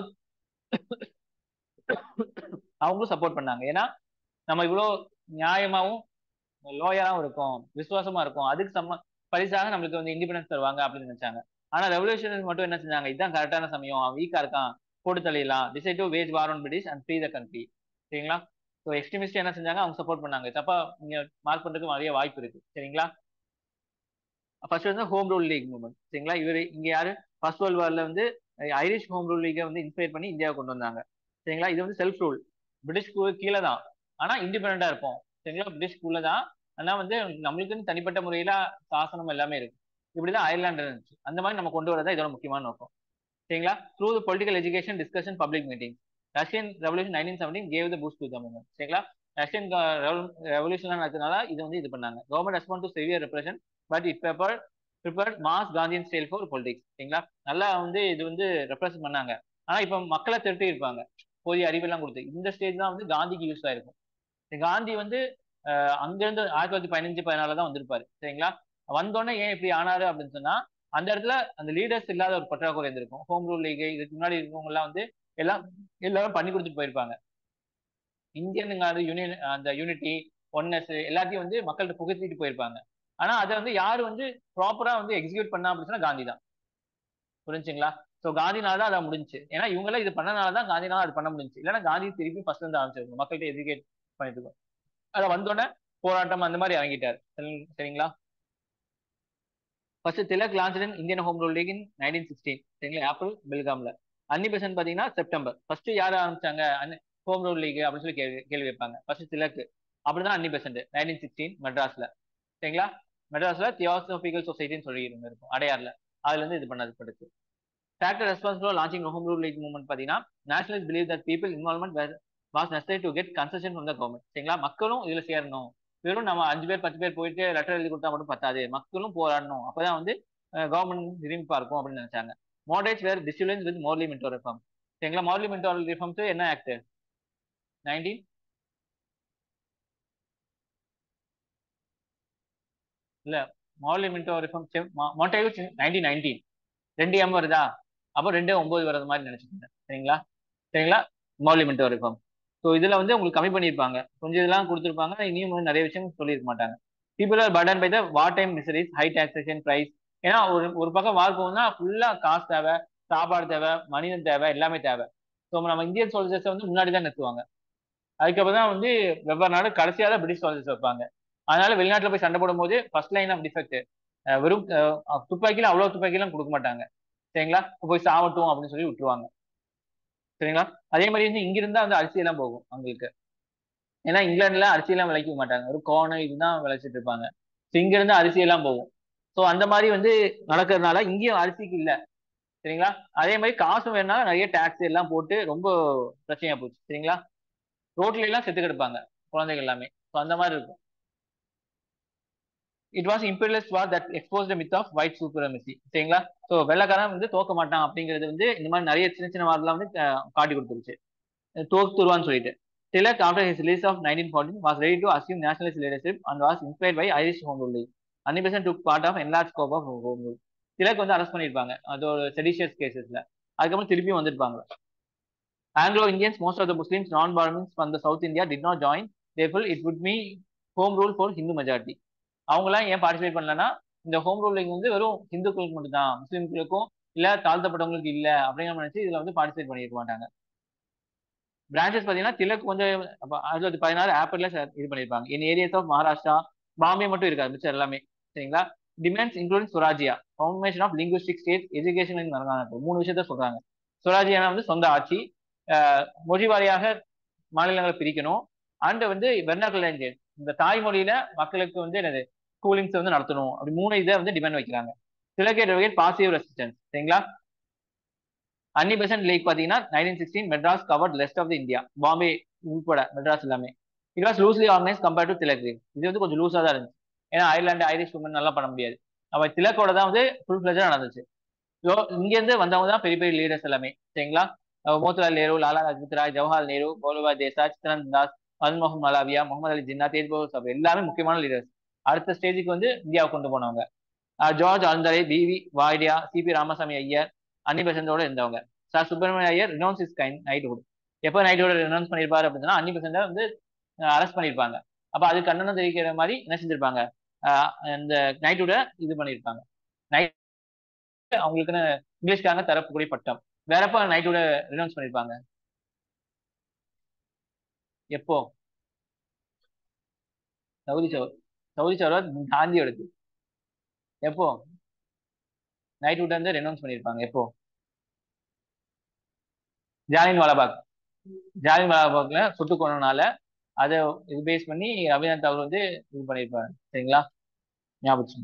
அவங்களும் சப்போர்ட் பண்ணாங்க ஏன்னா நம்ம இவ்வளோ நியாயமாகவும் லோயராகவும் இருக்கும் விசுவாசமா இருக்கும் அதுக்கு சம்ம பரிசாக நம்மளுக்கு வந்து இண்டிபெண்டன்ஸ் தருவாங்க அப்படின்னு நினைச்சாங்க ஆனா ரெவல்யூஷன் மட்டும் என்ன செஞ்சாங்க இதுதான் கரெக்டான சமயம் அவன் வீக்கா இருக்கான் போட்டு தள்ளிடலாம் decide to wage war on British and free the country சரிங்களா ஸோ எக்ஸ்ட்ரீமிஸ்ட் என்ன செஞ்சாங்க அவங்க சப்போர்ட் பண்ணாங்க தப்பா நீங்க மார்க் பண்றதுக்கு நிறைய வாய்ப்பு இருக்கு சரிங்களா ஃபர்ஸ்ட் வந்து ஹோம் ரூல் லீக் மூவ்மெண்ட் சரிங்களா இவர் இங்க யாரு ஃபர்ஸ்ட் வேர்ல்டு வார்ல வந்து ஐரிஷ் ஹோம் ரூல் லீகை வந்து இன்ஸ்பயர் பண்ணி இந்தியாவை கொண்டு வந்தாங்க சரிங்களா இது வந்து செல்ஃப் ரூல் பிரிட்டிஷ்க்கு கீழே தான் ஆனா இண்டிபெண்டா இருப்போம் சரிங்களா பிரிட்டிஷ்குள்ள தான் ஆனா வந்து நம்மளுக்குன்னு தனிப்பட்ட முறையில சாசனம் எல்லாமே இருக்கு இப்படிதான் அயர்லாந்து இருந்துச்சு அந்த மாதிரி நம்ம கொண்டு வரதா இதோட முக்கியமான நோக்கம் சரிங்களா through the political education discussion public meeting Russian revolution nineteen seventeen gave the boost to Tamil சரிங்களா ரஷ்யன் ரெவல்யூஷன் நடத்தினால இது வந்து இது பண்ணாங்க government respond to severe repression but it paper prepared mass Gandhian style for politics சரிங்களா நல்லா வந்து இது வந்து ரெப்ரசன்ட் பண்ணாங்க ஆனா இப்ப மக்களை திரட்டி இருப்பாங்க போதிய அறிவெல்லாம் கொடுத்து இந்த ஸ்டேஜ் தான் வந்து காந்திக்கு யூஸ் ஆயிருக்கும் காந்தி வந்து அங்கிருந்து ஆயிரத்தி தொள்ளாயிரத்தி பதினஞ்சு பதினால தான் வந்திருப்பாரு சரிங்களா வந்தோடனே ஏன் இப்படி ஆனாரு அப்படின்னு சொன்னா அந்த இடத்துல அந்த லீடர்ஸ் இல்லாத ஒரு பற்றாக்குறை இருந்திருக்கும் ஹோம் ரூல் லீக் இதுக்கு முன்னாடி இருக்கவங்க எல்லாம் வந்து எல்லாம் எல்லாரும் பண்ணி கொடுத்துட்டு போயிருப்பாங்க இந்தியனுங்க யூனியன் அந்த யூனிட்டி ஒன்னஸ் எல்லாத்தையும் வந்து மக்கள்கிட்ட புகுத்திட்டு போயிருப்பாங்க ஆனா அதை வந்து யாரு வந்து ப்ராப்பரா வந்து எக்ஸிக்யூட் பண்ணா அப்படின்னு சொன்னா காந்தி தான் புரிஞ்சுங்களா ஸோ காந்தினால தான் அதை முடிஞ்சு ஏன்னா இவங்க எல்லாம் இது பண்ணனால தான் காந்தினால அது பண்ண முடிஞ்சு இல்லைன்னா காந்தி திருப்பி ஃபர்ஸ்ட் இருந்து ஆரம்பிச்சிருக்கும் மக்கள்கிட்ட எஜுகேட் பண்ணிட்டு இருக்கோம் அதை வந்தோடனே போராட்டம் அந்த மாதிரி இறங்கிட்டார் சரிங்களா first Tilak launch Indian home rule league in nineteen sixteen சரிங்களா ஏப்ரல் பெல்காம்ல அன்னி பெசன்ட் பாத்தீங்கன்னா செப்டம்பர் ஃபர்ஸ்ட் யார் ஆரம்பிச்சாங்க ஹோம் ரூல் லீக் அப்படின்னு சொல்லி கேள்வி கேள்வி வைப்பாங்க ஃபர்ஸ்ட் திலக் அப்படிதான் அன்னி பெசன்ட் நைன்டீன் சிக்ஸ்டீன் மெட்ராஸ்ல சரிங்களா மெட்ராஸ்ல தியோசபிக்கல் சொசைட்டின்னு சொல்லி இருந்திருக்கும் அடையார்ல அதுல இருந்து இது பண்ணது படுத்து factor responsible launching home rule league movement பாத்தீங்கன்னா nationalist believe that people involvement was necessary to get concession from the government சரிங்களா மக்களும் இதுல சேரணும் வெறும் நம்ம அஞ்சு பேர் பத்து பேர் போயிட்டு லெட்டர் எழுதி கொடுத்தா மட்டும் பத்தாது மக்களும் போராடணும் அப்பதான் வந்து கவர்மெண்ட் விரும்பி பார்க்கும் அப்படின்னு நினைச்சாங்க moderates were disciplines with Morley Minto reform சரிங்களா மோர்லி மென்டோர் ரிஃபார்ம்ஸ் என்ன ஆக்ட் நைன்டீன் இல்ல மோர்லி மென்டோர் ரிஃபார்ம் மோட்டேவ் நைன்டீன் நைன்டீன் ரெண்டு எம் வருதா அப்போ ரெண்டே ஒன்பது வர்றது மாதிரி நினைச்சுக்கோங்க சரிங்களா சரிங்களா மோர்லி மென்டோர் ரிஃபார்ம் ஸோ இதுல வந்து உங்களுக்கு கம்மி பண்ணியிருப்பாங்க கொஞ்சம் இதெல்லாம் கொடுத்துருப்பாங்க இனியும் வந்து நிறைய விஷயம் சொல்லியிருக்க மாட்டாங்க people are burden by the war time miseries high taxation price ஏன்னா ஒரு ஒரு பக்கம் வார் போகும்னா ஃபுல்லா காசு தேவை சாப்பாடு தேவை மனிதன் தேவை எல்லாமே தேவை ஸோ நம்ம இந்தியன் சோல்ஜர்ஸை வந்து முன்னாடி தான் நிறுத்துவாங்க அதுக்கப்புறம் தான் வந்து வெவ்வேறு நாடு கடைசியாக தான் பிரிட்டிஷ் சோல்ஜர்ஸ் வைப்பாங்க அதனால வெளிநாட்டில் போய் சண்டை போடும் போது ஃபர்ஸ்ட் லைன் ஆஃப் டிஃபெக்ட் வெறும் துப்பாக்கியில அவ்வளோ துப்பாக்கிலாம் கொடுக்க மாட்டாங்க சரிங்களா போய் சாவட்டும் அப்படின்னு சொல்லி விட்டுருவாங்க சரிங்களா அதே மாதிரி வந்து இங்க இருந்தா வந்து அரிசி எல்லாம் போகும் அவங்களுக்கு ஏன்னா இங்கிலாந்துல அரிசி எல்லாம் விளைக்க மாட்டாங்க ஒரு கோணம் இதுதான் விளைச்சிட்டு இருப்பாங்க ஸோ இங்க இருந்து அரிசி எல்லாம் போகும் ஸோ அந்த மாதிரி வந்து நடக்கிறதுனால இங்கேயும் அரிசிக்கு இல்ல சரிங்களா அதே மாதிரி காசும் வேணா நிறைய டாக்ஸ் எல்லாம் போட்டு ரொம்ப பிரச்சனையா போச்சு சரிங்களா ரோட்ல எல்லாம் செத்து கிடப்பாங்க குழந்தைகள் எல்லாமே ஸோ அந்த மாதிரி இருக்கும் it was imperialist war that expose the myth of white supremacy சரிங்களா ஸோ வெள்ளக்காரன் வந்து தோக்க மாட்டான் அப்படிங்கிறது வந்து இந்த மாதிரி நிறைய சின்ன சின்ன வார்லாம் வந்து காட்டி கொடுத்துருச்சு தோத்துருவான்னு சொல்லிட்டு Tilak after his release of nineteen fourteen was ready to assume nationalist leadership and was inspired by Irish home rule league Annie Besant took part of enlarge scope of home rule Tilak வந்து அரெஸ்ட் பண்ணியிருப்பாங்க அது ஒரு செடிஷியஸ் கேசஸ்ல அதுக்கப்புறம் திருப்பியும் வந்திருப்பாங்க Anglo Indians most of the Muslims non Brahmins from the south India did not join they feared it would mean home rule for Hindu majority அவங்களாம் ஏன் participate பண்ணலன்னா இந்த ஹோம் ரூலிங் வந்து வெறும் ஹிந்துக்களுக்கு மட்டும்தான் முஸ்லீம்களுக்கும் இல்ல தாழ்த்தப்பட்டவங்களுக்கு இல்ல அப்படிங்கிற நினைச்சு இதுல வந்து பார்ட்டிசிபேட் பண்ணிருக்க மாட்டாங்க பிரான்ச்சஸ் பாத்தீங்கன்னா திலக் கொஞ்சம் ஆயிரத்தி தொள்ளாயிரத்தி பதினாறு ஆப்பிள்ல இது பண்ணிருப்பாங்க in areas of Maharashtra Bombay மட்டும் இருக்காது மிச்சம் எல்லாமே சரிங்களா demands including Swarajya foundation of linguistic state education in மரகாநாட்டு மூணு விஷயத்த சொல்றாங்க சுராஜியானா வந்து சொந்த ஆட்சி மொழி வாரியாக மாநிலங்களை பிரிக்கணும் அண்ட் வந்து வெர்னாக்கல் லாங்குவேஜ் இந்த தாய்மொழியில மக்களுக்கு வந்து என்னது ஸ்கூலிங்ஸ் வந்து நடத்தணும் அப்படி மூணு இதை வந்து டிமாண்ட் வைக்கிறாங்க சிலகேட் வகை பாசிவ் ரெசிஸ்டன்ஸ் சரிங்களா அன்னி பெசன்ட் லேக் பாத்தீங்கன்னா nineteen sixteen Madras covered rest of the India Bombay உட்பட மெட்ராஸ் எல்லாமே it was loosely organised compared to Tilak league இது வந்து கொஞ்சம் லூஸா தான் இருந்துச்சு ஏன்னா ஐர்லாண்டு ஐரிஷ் உமன் நல்லா பண்ண முடியாது அவ திலக்கோட தான் வந்து ஃபுல் ஃபிளஜா நடந்துச்சு ஸோ இங்க இருந்து வந்தவங்க தான் பெரிய பெரிய லீடர்ஸ் எல்லாமே சரிங்களா மோத்திலால் நேரு லாலா லஜ்பத் ராய் ஜவஹர்லால் நேரு கோலுபா தேசாய் சித்தரன் தாஸ் மதன் மலாவியா முகமது அலி ஜின்னா தேஜ்பவ் சப் எல்லாமே முக்கியமான லீடர்ஸ் அடுத்த ஸ்டேஜுக்கு வந்து இந்தியாவை கொண்டு போனவங்க George Arundale BP Wadia CP Ramaswamy Iyer Annie பெசந்தோட இருந்தவங்க sir Subramania Iyer renounce his kind knighthood எப்போ நைட்டோட ரினௌன்ஸ் பண்ணிருப்பாரு அப்படின்னா அன்னி பெசந்த வந்து அரெஸ்ட் பண்ணிருப்பாங்க அப்ப அது கண்டனம் தெரிவிக்கிற மாதிரி என்ன செஞ்சிருப்பாங்க இந்த நைட்டோட இது பண்ணிருப்பாங்க நைட் அவங்களுக்குன்னு இங்கிலீஷ்காரங்க தரப்புக்கூடிய பட்டம் வேறப்ப நைட்டோட ரினௌன்ஸ் பண்ணிருப்பாங்க எப்போ சவுதி சவர் சவுதி சவர் காந்தியோடது எப்போ நைட் விட்டு வந்து ரெனௌன்ஸ் பண்ணியிருப்பாங்க எப்போ ஜாலின் வாலாபாக் ஜாலின் வாலாபாக்ல சுட்டு கொண்டனால அதை இது பேஸ் பண்ணி ரவீந்திரநாத் அவர் வந்து இது பண்ணியிருப்பாரு சரிங்களா ஞாபகம்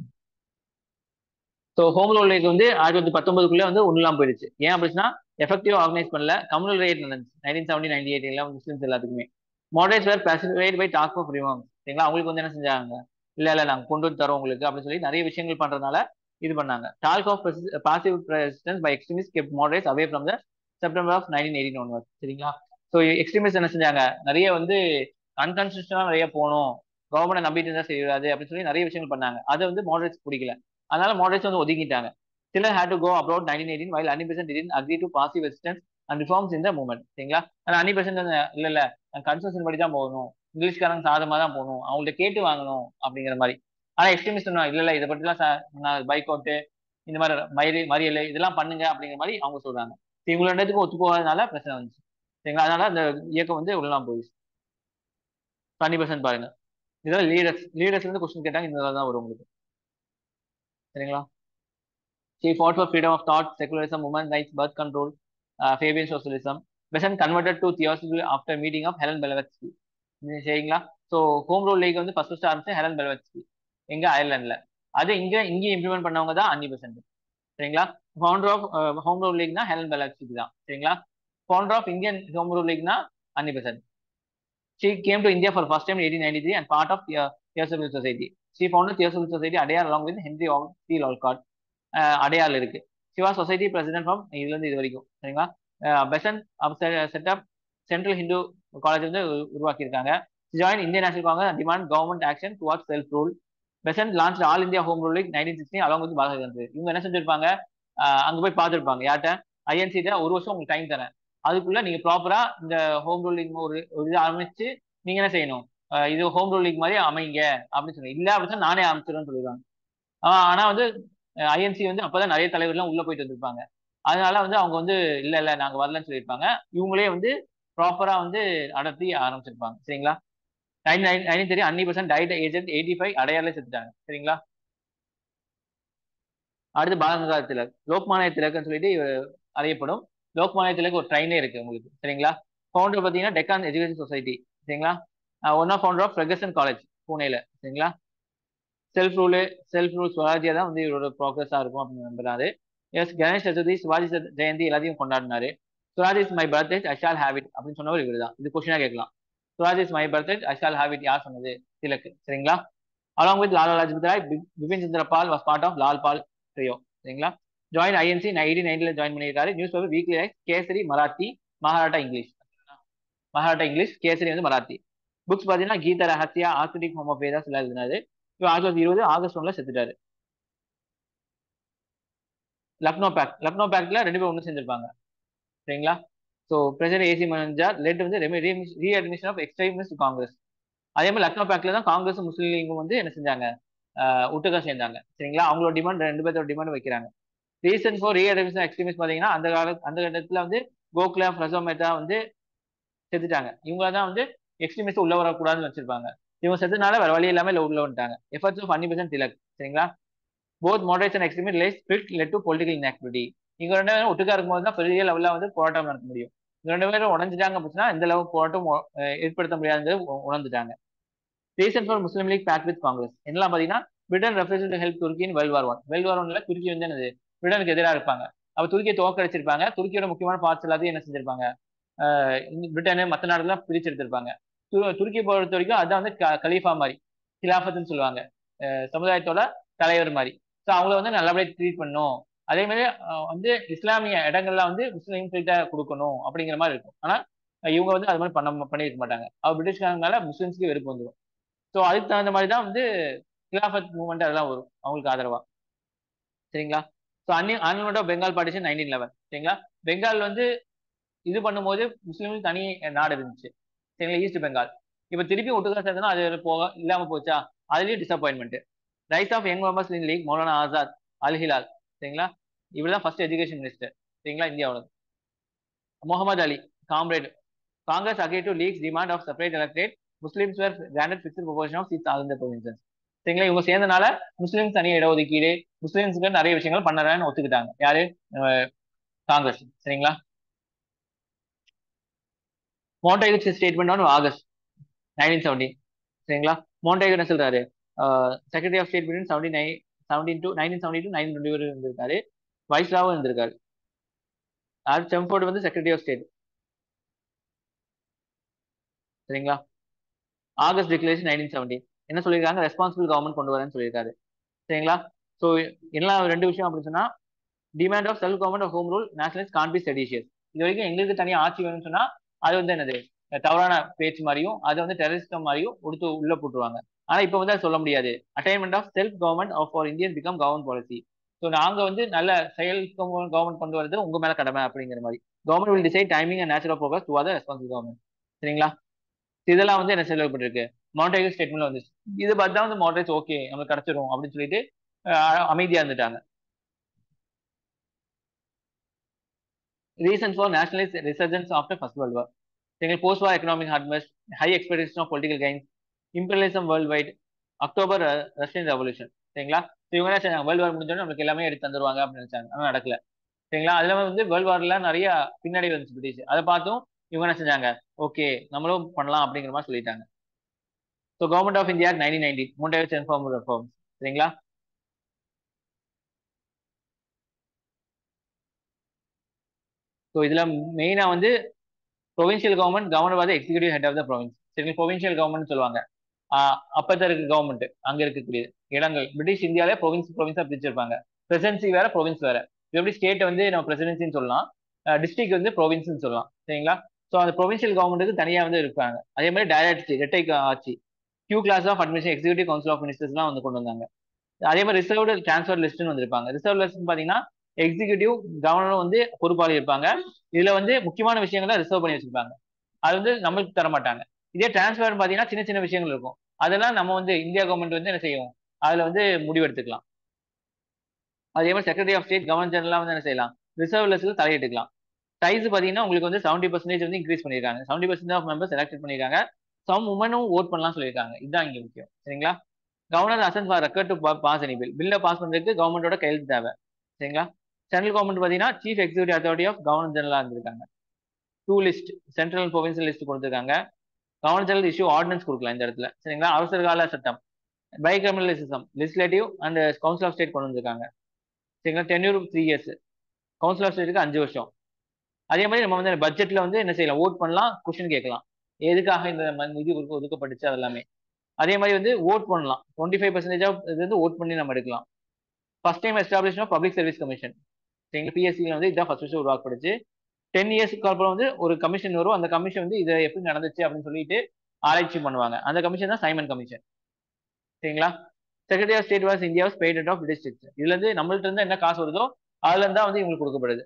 ஸோ ஹோம் ரூல் லைக் வந்து ஆயிரத்தி தொள்ளாயிரத்தி பத்தொன்பதுக்குள்ளே வந்து ஒன்றுலாம் போயிடுச்சு ஏன் அப்படின்னா எஃபெக்டிவ் ஆர்கனைஸ் பண்ணல கம்யூனல் ரேட் நடந்துச்சு நைன்டீன் செவன்டி நைன்டி எயிட் எல்லாம் முஸ்லிம்ஸ் எல்லாத்துக்குமே moderates were pacified by talk of reforms சரிங்களா அவங்களுக்கு வந்து என்ன செஞ்சாங்க இல்ல இல்ல நாங்க கொண்டு வந்து தரோம் உங்களுக்கு அப்படின்னு சொல்லி நிறைய விஷயங்கள் பண்றதுனால இது பண்ணாங்க talk of passive resistance by extremist kept moderates away from the September of nineteen eighteen one சரிங்களா ஸோ எக்ஸ்ட்ரீமிஸ்ட் என்ன செஞ்சாங்க நிறைய வந்து அன்கான்ஸ்டியூஷனா நிறைய போகணும் கவர்மெண்ட் நம்பிட்டு இருந்தா செய்யாது அப்படின்னு சொல்லி நிறைய விஷயங்கள் பண்ணாங்க அதை வந்து மாடரேட்ஸ் பிடிக்கல அதனால மாடரேட்ஸ் வந்து ஒதுக்கிட்டாங்க சில had to go abroad nineteen eighteen while Annie Besant then agree to passive resistance and reforms இந்த மூமெண்ட் சரிங்களா ஆனால் அனி பெர்சன்ட் இல்ல இல்ல கன்செஷன் படி தான் போகணும் இங்கிலீஷ்காரங்க சாதமா தான் போகணும் அவங்கள்ட்ட கேட்டு வாங்கணும் அப்படிங்கிற மாதிரி ஆனா எக்ஸ்ட்ரீமிஸ்ட் இல்ல இல்ல இதை பற்றிலாம் பைக் அவுட்டு இந்த மாதிரி மயிறு மறியல் இதெல்லாம் பண்ணுங்க அப்படிங்கிற மாதிரி அவங்க சொல்றாங்க இவங்களோட இடத்துக்கு ஒத்து போகாதனால பிரச்சனை வந்துச்சு சரிங்களா அதனால அந்த இயக்கம் வந்து உள்ளலாம் போயிடுச்சு டுவெண்ட்டி பர்சன்ட் பாருங்க இதெல்லாம் லீடர்ஸ் லீடர்ஸ் வந்து கொஸ்டின் கேட்டாங்க இந்த தான் வரும் உங்களுக்கு சரிங்களா she fought for freedom of thought secularism woman rights birth control Fabian socialism Besant converted to theosophy after meeting of Helen Blavatsky சரிங்களா ஸோ ஹோம் ரூல் லீக் வந்து ஃபர்ஸ்ட் ஃபர்ஸ்ட் ஆரம்பிச்சு ஹெலன் பெலவெட்ஸ்கி எங்க அயர்லாண்ட்ல அது இங்க இங்கேயும் இம்ப்ளிமெண்ட் பண்ணவங்க தான் அன்னி பெசன்ட் சரிங்களா ஃபவுண்டர் ஆஃப் ஹோம் ரூல் லீக்னா ஹெலன் பெலவெட்ஸ்கி தான் சரிங்களா founder of Indian home rule லீக்னா Annie Besant she came to India for first time eighteen ninety three and part of theosophical society she founder theosophical society Adyar along with Henry சி Olcott Adyar இருக்கு சிவா society president from இதுல இருந்து இது வரைக்கும் சரிங்களா Besant setup Central Hindu College வந்து உருவாக்கியிருக்காங்க join Indian National Congress demand government action towards self rule Besant launch All India Home rule League nineteen sixteen along with Balgangadhar இவங்க என்ன செஞ்சிருப்பாங்க அங்க போய் பார்த்துருப்பாங்க யார்கிட்ட ஐஎன்சிட்ட ஒரு வருஷம் உங்களுக்கு டைம் தரேன் அதுக்குள்ள நீங்க ப்ராப்பரா இந்த ஹோம் ரூல் லீக் ஒரு ஒரு இது ஆரம்பிச்சு நீங்க என்ன செய்யணும் இது ஹோம் ரூல் லீக் மாதிரி அமைங்க அப்படின்னு சொல்லி இல்ல அப்படின்னு நானே ஆரம்பிச்சிருன்னு சொல்லிடுவாங்க ஆனா வந்து ஐஎன்சி வந்து அப்பதான் நிறைய தலைவர்லாம் உள்ள போயிட்டு வந்திருப்பாங்க அதனால வந்து அவங்க வந்து இல்ல இல்ல நாங்க வரலன்னு சொல்லியிருப்பாங்க இவங்களே வந்து ப்ராப்பரா வந்து அடர்த்தி ஆரம்பிச்சிருப்பாங்க சரிங்களா நைன் நைன் நைன் தெரியும் Annie Besant died aged eighty five அடையாள செத்துட்டாங்க சரிங்களா அடுத்து பாலகங்காத திலக் லோக்மானிய திலக்னு சொல்லிட்டு அறியப்படும் லோக்மானிய திலக் ஒரு ட்ரெயினே இருக்கு உங்களுக்கு சரிங்களா ஃபவுண்டர் பார்த்தீங்கன்னா டெக்கான் எஜுகேஷன் சொசைட்டி சரிங்களா one of founder of Fergusson college பூனேல சரிங்களா self rule self rule Swarajya தான் வந்து இவரோட ப்ராக்ரஸா இருக்கும் அப்படின்னு நம்புறாரு எஸ் கணேஷ் சதுர்த்தி சிவாஜி சத்- ஜெயந்தி எல்லாத்தையும் கொண்டாடினாரு Swaraj is my birthright I shall have it அப்படின்னு சொன்னவர் இவர் தான் இது கொஸ்டினா கேட்கலாம் Swaraj is my birthright I shall have it யார் சொன்னது திலக்கு சரிங்களா அலாங் வித் லாலா லஜ்பத் ராய் பி- பிபின் சந்திர Pal was part of Lal Pal trio சரிங்களா ஜாயின் ஐஎன்சி எயிட்டீன் நைன்ல ஜாயின் பண்ணியிருக்காரு நியூஸ் பேப்பர் வீக்லி ரைஸ் கேசரி மராத்தி மகாராட்டா இங்கிலீஷ் மகாராட்டா இங்கிலீஷ் கேசரி வந்து மராத்தி புக்ஸ் பார்த்தீங்கன்னா Gita Rahasya Arctic home of Vedas எல்லாம் எழுதினாரு இவர் ஆயிரத்தி தொள்ளாயிரத்தி இருபது ஆகஸ்ட் ஒன்ல செத்துட்டாரு லக்னோ பேக்ட் லக்னோ பேக்ட்ல ரெண்டு பேரும் ஒன்று சேர்ந்திருப்பாங்க சரிங்களா ஸோ பிரசிடென்ட் ஏசி மனஞ்சார் லெட் வந்து ரீஅட்மிஷன் ஆஃப் எக்ஸ்ட்ரீமிஸ்ட் காங்கிரஸ் அதே மாதிரி லக்னோ பேக்ட்ல தான் காங்கிரஸ் முஸ்லீம் லீகும் வந்து என்ன செஞ்சாங்க ஆஹ் ஒட்டுக்கா சேர்ந்தாங்க சரிங்களா அவங்களோட டிமாண்ட் ரெண்டு பேர்த்தோட டிமாண்ட் வைக்கிறாங்க ரீசன் ஃபார் ரீஅட்மிஷன் எக்ஸ்ட்ரீமிஸ்ட் பார்த்தீங்கன்னா அந்த கால அந்த கட்டத்தில் வந்து கோகுலா பிரசோ மேத்தா வந்து செத்துட்டாங்க இவங்க தான் வந்து எக்ஸ்ட்ரீமிஸ்ட் உள்ள வரக்கூடாதுன்னு வச்சிருப்பாங்க இவங்க செத்துனால வேற வழி இல்லாம இல்ல உள்ள வந்துட்டாங்க efforts of Annie Besant Tilak சரிங்களா போத் மாடரேட்ஸ் அண்ட் எக்ஸ்ட்ரீமிஸ்ட் லேஸ் spirit led to political inactivity இங்க ரெண்டு பேரும் ஒட்டுக்கா இருக்கும்போது தான் பெரிய லெவல்ல வந்து போராட்டம் நடத்த முடியும் இங்க ரெண்டு பேரும் உடஞ்சிட்டாங்க அப்படின்னா இந்த லெவல் போராட்டம் அஹ், ஏற்படுத்த முடியாதுங்கிறது உ- உணர்ந்துட்டாங்க reason for Muslim league back with congress என்னலாம் பாத்தீங்கன்னா பிரிட்டன் ரெஃப்யூஸ் டு ஹெல்ப் துருக்கி in world war one world war ஒன்ல துருக்கி வந்து என்னது பிரிட்டனுக்கு எதிராக இருப்பாங்க அப்ப துருக்கியை தோக்கடிச்சிருப்பாங்க துருக்கியோட முக்கியமான பார்ட்ஸ் எல்லாத்தையும் என்ன செஞ்சிருப்பாங்க ஆஹ் இந்த பிரிட்டனு மற்ற நாடுலாம் பிரிச்சு எடுத்திருப்பாங்க துரு- துருக்கியை பொறுத்த வரைக்கும் அதான் வந்து க- கலீஃபா மாதிரி கிலாஃபத்துன்னு சொல்லுவாங்க அஹ் சமுதாயத்தோட தலைவர் மாதிரி ஸோ அவங்கள வந்து நல்லபடியாக ட்ரீட் பண்ணணும் அதே மாதிரி அஹ் வந்து இஸ்லாமிய இடங்கள்ல வந்து முஸ்லீம் கிட்ட கொடுக்கணும் அப்படிங்கிற மாதிரி இருக்கும் ஆனா இவங்க வந்து அது மாதிரி பண்ண பண்ணியிருக்க மாட்டாங்க அவர் பிரிட்டிஷ்காரங்களால முஸ்லிம்ஸ்க்கு வெறுப்பு வந்துடும் ஸோ அதுக்கு தகுந்த மாதிரி தான் வந்து கிலாஃபத் மூவ்மெண்ட் அதெல்லாம் வரும் அவங்களுக்கு ஆதரவா சரிங்களா so annulment of Bengal partition nineteen eleven சரிங்களா பெங்கால் வந்து இது பண்ணும்போது முஸ்லீம்களுக்கு தனி நாடு இருந்துச்சு சரிங்களா ஈஸ்ட் பெங்கால் இப்போ திருப்பி ஒட்டுக்கா சேர்ந்தனா அது போக இல்லாம போச்சா அதுலயும் disappointment rise of young members in league Maulana Azad Al Hilal சரிங்களா இவர் தான் ஃபர்ஸ்ட் எஜுகேஷன் மினிஸ்டர் சரிங்களா இந்தியாவோட Mohammad Ali comrade congress agree to league's demand of separate electorate Muslims were granted fixed proportion of seats all இந்த ப்ரொவின்சஸ் சரிங்களா இவங்க சேர்ந்தனால முஸ்லிம்ஸ் தனி இடஒதுக்கீடு முஸ்லிம்ஸ்க்கு நிறைய விஷயங்கள் பண்ணறேன்னு ஒத்துக்கிட்டாங்க யாரு அஹ் காங்கிரஸ் சரிங்களா Montagu statement on August nineteen seventeen சரிங்களா மோண்டேக் என்ன சொல்றாரு secretary of state between seventeen nine seventeen two nineteen seventy two nineteen twenty வரை இருந்திருக்காரு வைஸ்ராவும் இருந்திருக்காரு ஆர் செம்ஃபோர்டு வந்து செக்ரட்டரி ஆஃப் ஸ்டேட் சரிங்களா ஆகஸ்ட் டிக்ளரேஷன் நைன்டீன் செவன்டீன் என்ன சொல்லியிருக்காங்க ரெஸ்பான்சிபிள் கவர்மெண்ட் கொண்டு வரேன்னு சொல்லியிருக்காரு சரிங்களா ஸோ எல்லாம் ரெண்டு விஷயம் அப்படின்னு சொன்னா demand of self government of home rule nationalist can be seditious இது வரைக்கும் எங்களுக்கு தனியாக ஆட்சி வேணும்னு சொன்னா அது வந்து என்னது தவறான பேச்சு மாதிரியும் அது வந்து டெரரிஸ்டம் மாதிரியும் கொடுத்து உள்ள போட்டுருவாங்க ஆனா இப்போ வந்து அது சொல்ல முடியாது attainment of self government of for Indian become government policy so நாங்க வந்து நல்ல செயல் கவர்மெண்ட் கொண்டு வரது உங்க மேல கடமை அப்படிங்கிற மாதிரி government will decide timing and natural progress to other responsible government சரிங்களா இதெல்லாம் வந்து என்ன சொல்லப்பட்டிருக்கு மவுண்டேகர் ஸ்டேட்மெண்ட்ல வந்துச்சு இது பார்த்தா வந்து மவுண்டேஜ் ஓகே நம்மளுக்கு கிடைச்சிரும் அப்படின்னு சொல்லிட்டு அஹ், அமைதியா இருந்துட்டாங்க reason for nationalist resurgence after first world war சரிங்களா post war economic hardship high expectation of political gains imperialism world wide October Russian revolution சரிங்களா ஸோ இவங்க என்ன செஞ்சாங்க வேர்ல்டு வார் முடிஞ்சோடனே நம்மளுக்கு எல்லாமே எடுத்து தந்துருவாங்க அப்படின்னு நினைச்சாங்க ஆனால் நடக்கல சரிங்களா அதுல வந்து வேர்ல்டு வார்ல நிறைய பின்னாடி வந்துச்சு பிரிட்டிஷ் அதை பார்த்தும் இவங்க என்ன செஞ்சாங்க ஓகே நம்மளும் பண்ணலாம் அப்படிங்கிற மாதிரி சொல்லிட்டாங்க so government of India nineteen ninety மூன்றாவது இன்ஃபார்ம் ரெஃபார்ம்ஸ் சரிங்களா ஸோ இதுல மெயினா வந்து ப்ரொவின்ஷியல் கவர்மெண்ட் கவர்னர் வாத executive head of the province சரி ப்ரொவின்ஷியல் கவர்மெண்ட் சொல்லுவாங்க ஆஹ் அப்பத்த இருக்க கவர்மெண்ட் அங்க இருக்கக்கூடிய இடங்கள் பிரிட்டிஷ் இந்தியாவிலே ப்ரொவின்ஸ் ப்ரொவின்ஸா பிரிச்சிருப்பாங்க பிரசிடென்சி வேற ப்ரொவின்ஸ் வேற இது எப்படி ஸ்டேட் வந்து நம்ம பிரசிடென்சின்னு சொல்லலாம் டிஸ்ட்ரிக்ட் வந்து ப்ரொவின்ஸ்னு சொல்லலாம் சரிங்களா ஸோ அந்த ப்ரொவின்ஷியல் கவர்மெண்ட்டுக்கு தனியா வந்து இருப்பாங்க அதே மாதிரி டைரக்ட் இரட்டை ஆட்சி கியூ class of admission executive council of மினிஸ்டர்ஸ்லாம் வந்து கொண்டு வந்தாங்க அதே மாதிரி ரிசர்வ்டு டிரான்ஸ்ஃபர் லிஸ்ட்னு வந்திருப்பாங்க ரிசர்வ் லிஸ்ட் பாத்தீங்கன்னா எக்ஸிகியூட்டிவ் கவர்னரும் வந்து பொறுப்பாளி இருப்பாங்க இதுல வந்து முக்கியமான விஷயங்களை ரிசர்வ் பண்ணி வச்சிருப்பாங்க அது வந்து நம்மளுக்கு தர மாட்டாங்க இதே டிரான்ஸ்ஃபர் பாத்தீங்கன்னா சின்ன சின்ன விஷயங்கள் இருக்கும் அதெல்லாம் நம்ம வந்து இந்தியா கவர்மெண்ட் வந்து என்ன செய்யும் அதுல வந்து முடிவெடுத்துக்கலாம் அதே மாதிரி செக்ரட்டரி ஆஃப் ஸ்டேட் கவர்னர் ஜெனரலா வந்து என்ன செய்யலாம் ரிசர்வ் லிஸ்ட்ல தலையிட்டுக்கலாம் சைஸ் பாத்தீங்கன்னா உங்களுக்கு வந்து செவன்டி பர்சன்டேஜ் வந்து இன்க்ரீஸ் பண்ணிருக்காங்க seventy percent of members select பண்ணிருக்காங்க சம் உமனும் ஓட் பண்ணலாம் சொல்லியிருக்காங்க இதுதான் இங்க முக்கியம் சரிங்களா கவர்னர் அசன் for record to pass any bill பில்லை பாஸ் பண்றதுக்கு கவர்மெண்டோட கையெழுத்து தேவை சரிங்களா சென்ட்ரல் கவர்மெண்ட் பாத்தீங்கன்னா chief executive authority of governor ஜெனரலா இருந்திருக்காங்க two list central provincial list கொடுத்துருக்காங்க கவர்னர் ஜெனரல் இஷ்யூ ஆர்டினன்ஸ் கொடுக்கலாம் இந்த இடத்துல சரிங்களா அவசர கால சட்டம் by criminalism legislative and council of state கொண்டு வந்திருக்காங்க சரிங்களா tenure three years council of ஸ்டேட்டுக்கு அஞ்சு வருஷம் அதே மாதிரி நம்ம வந்து பட்ஜெட்ல வந்து என்ன செய்யலாம் ஓட் பண்ணலாம் கொஸ்டின் கேட்கலாம் எதுக்காக இந்த ம- நிதி ஒதுக்க- ஒதுக்கப்பட்டுச்சு அது எல்லாமே அதே மாதிரி வந்து ஓட் பண்ணலாம் டுவெண்ட்டி ஃபைவ் பர்சன்டேஜ் ஆஃப் இது வந்து ஓட் பண்ணி நம்ம எடுக்கலாம் first time establish public service commission எங்க பிஎஸ்சியில் வந்து இதான் ஃபர்ஸ்ட் வருஷம் உருவாக்கப்படுச்சு டென் இயர்ஸ்க்கு அப்புறம் வந்து ஒரு கமிஷன் வரும் அந்த கமிஷன் வந்து இது எப்படி நடந்துச்சு அப்படின்னு சொல்லிட்டு ஆராய்ச்சி பண்ணுவாங்க அந்த கமிஷன் தான் சைமன் கமிஷன் சரிங்களா secretary of state was India பேடட் ஆஃப் டிஸ்ட்ரிக்ட் இதுல இருந்து நம்மள்ட்ட இருந்து என்ன காசு வருதோ அதுல இருந்தா வந்து இவங்களுக்கு கொடுக்கப்படுது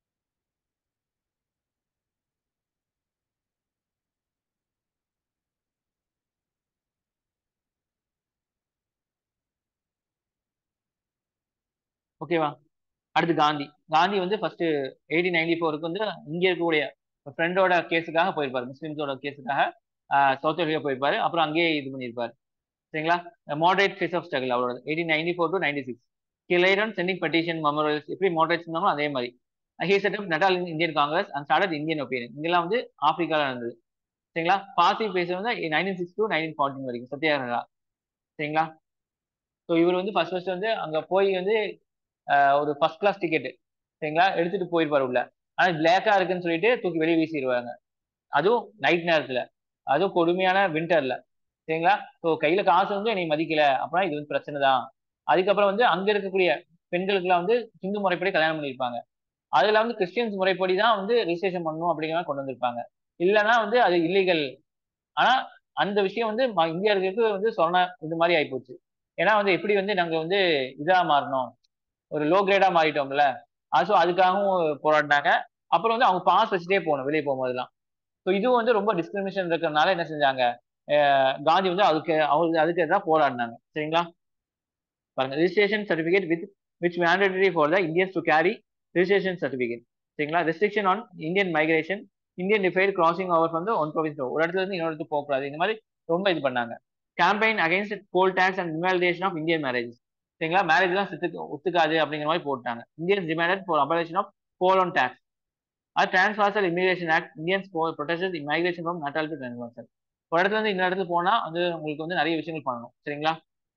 ஓகேவா அடுத்து காந்தி காந்தி வந்து ஃபர்ஸ்ட் எயிட்டீன் நைன்டி ஃபோருக்கு வந்து இங்க இருக்கக்கூடிய ஃப்ரெண்டோட கேஸுக்காக போயிருப்பாரு முஸ்லிம்ஸோட கேஸுக்காக சவுத் ஆஃப்ரிக்கா போயிருப்பாரு அப்புறம் அங்கேயே இது பண்ணியிருப்பாரு சரிங்களா மாடரேட் ஃபேஸ் ஆஃப் ஸ்ட்ரகிள் அவரோட eighteen ninety four to ninety six கிளைடன் சென்டிங் பெட்டிஷன் மெமோரியல்ஸ் எப்படி மாடரேட்ஸ் இருந்தாங்களோ அதே மாதிரி he set up Natal Indian Congress and started Indian Opinion இங்கெல்லாம் வந்து ஆப்பிரிக்கால இருந்தது சரிங்களா பாசி பேஸ் வந்து nineteen six to nineteen fourteen வரைக்கும் சத்யாகிரகா சரிங்களா ஸோ இவர் வந்து ஃபர்ஸ்ட் ஃபர்ஸ்ட் வந்து அங்க போய் வந்து ஆஹ், ஒரு ஃபர்ஸ்ட் கிளாஸ் டிக்கெட் சரிங்களா எடுத்துட்டு போயிருப்பாரு உள்ள ஆனா பிளாக்கா இருக்குன்னு சொல்லிட்டு தூக்கி வெளியே வீசிடுவாங்க அதுவும் நைட் நேரத்துல அதுவும் கொடுமையான வின்டர்ல சரிங்களா ஸோ கையில காசு வந்து என்னை மதிக்கல அப்படின்னா இது வந்து பிரச்சனை தான் அதுக்கப்புறம் வந்து அங்க இருக்கக்கூடிய பெண்களுக்குலாம் வந்து ஹிந்து முறைப்படி கல்யாணம் பண்ணியிருப்பாங்க அதுல வந்து கிறிஸ்டியன்ஸ் முறைப்படி தான் வந்து ரிஜிஸ்ட்ரேஷன் பண்ணணும் அப்படிங்கிற மாதிரி கொண்டு வந்திருப்பாங்க இல்லைன்னா வந்து அது இல்லீகல் ஆனா அந்த விஷயம் வந்து ம- இந்தியர்களுக்கு வந்து சொன்ன இது மாதிரி ஆயிப்போச்சு ஏன்னா வந்து எப்படி வந்து நாங்க வந்து இதா மாறணும் ஒரு லோ கிரேடா மாறிட்டோம்ல அது அதுக்காகவும் போராடினாங்க அப்புறம் வந்து அவங்க பாஸ் வச்சுட்டே போகணும் வெளியே போகும்போதெல்லாம் ஸோ இதுவும் வந்து ரொம்ப டிஸ்கிரிமினேஷன் இருக்கிறதுனால என்ன செஞ்சாங்க அஹ் காந்தி வந்து அதுக்கு அவங்க அதுக்கு எதிராக போராடினாங்க சரிங்களா பாருங்க registration certificate with which mandatory for the Indians to carry registration certificate சரிங்களா restriction on Indian migration Indian defied crossing over வந்து ஒன் ப்ரொவின்ஸ் ஒரு இடத்துல இருந்து இன்னொரு இடத்துக்கு போகக்கூடாது இந்த மாதிரி ரொம்ப இது பண்ணாங்க campaign against poll tax and invalidation of Indian marriage சரிங்களா மேரேஜ்லாம் சித்துக்கு ஒத்துக்காது அப்படிங்கிற மாதிரி போட்டாங்க Indians demanded for abolition of poll on tax அது Transvaal immigration act Indians protected immigration from Natal to Transvaal ஒரு இடத்துல இருந்து இன்னொரு இடத்துக்கு போனா வந்து உங்களுக்கு வந்து நிறைய விஷயங்கள் பண்ணணும் சரிங்களா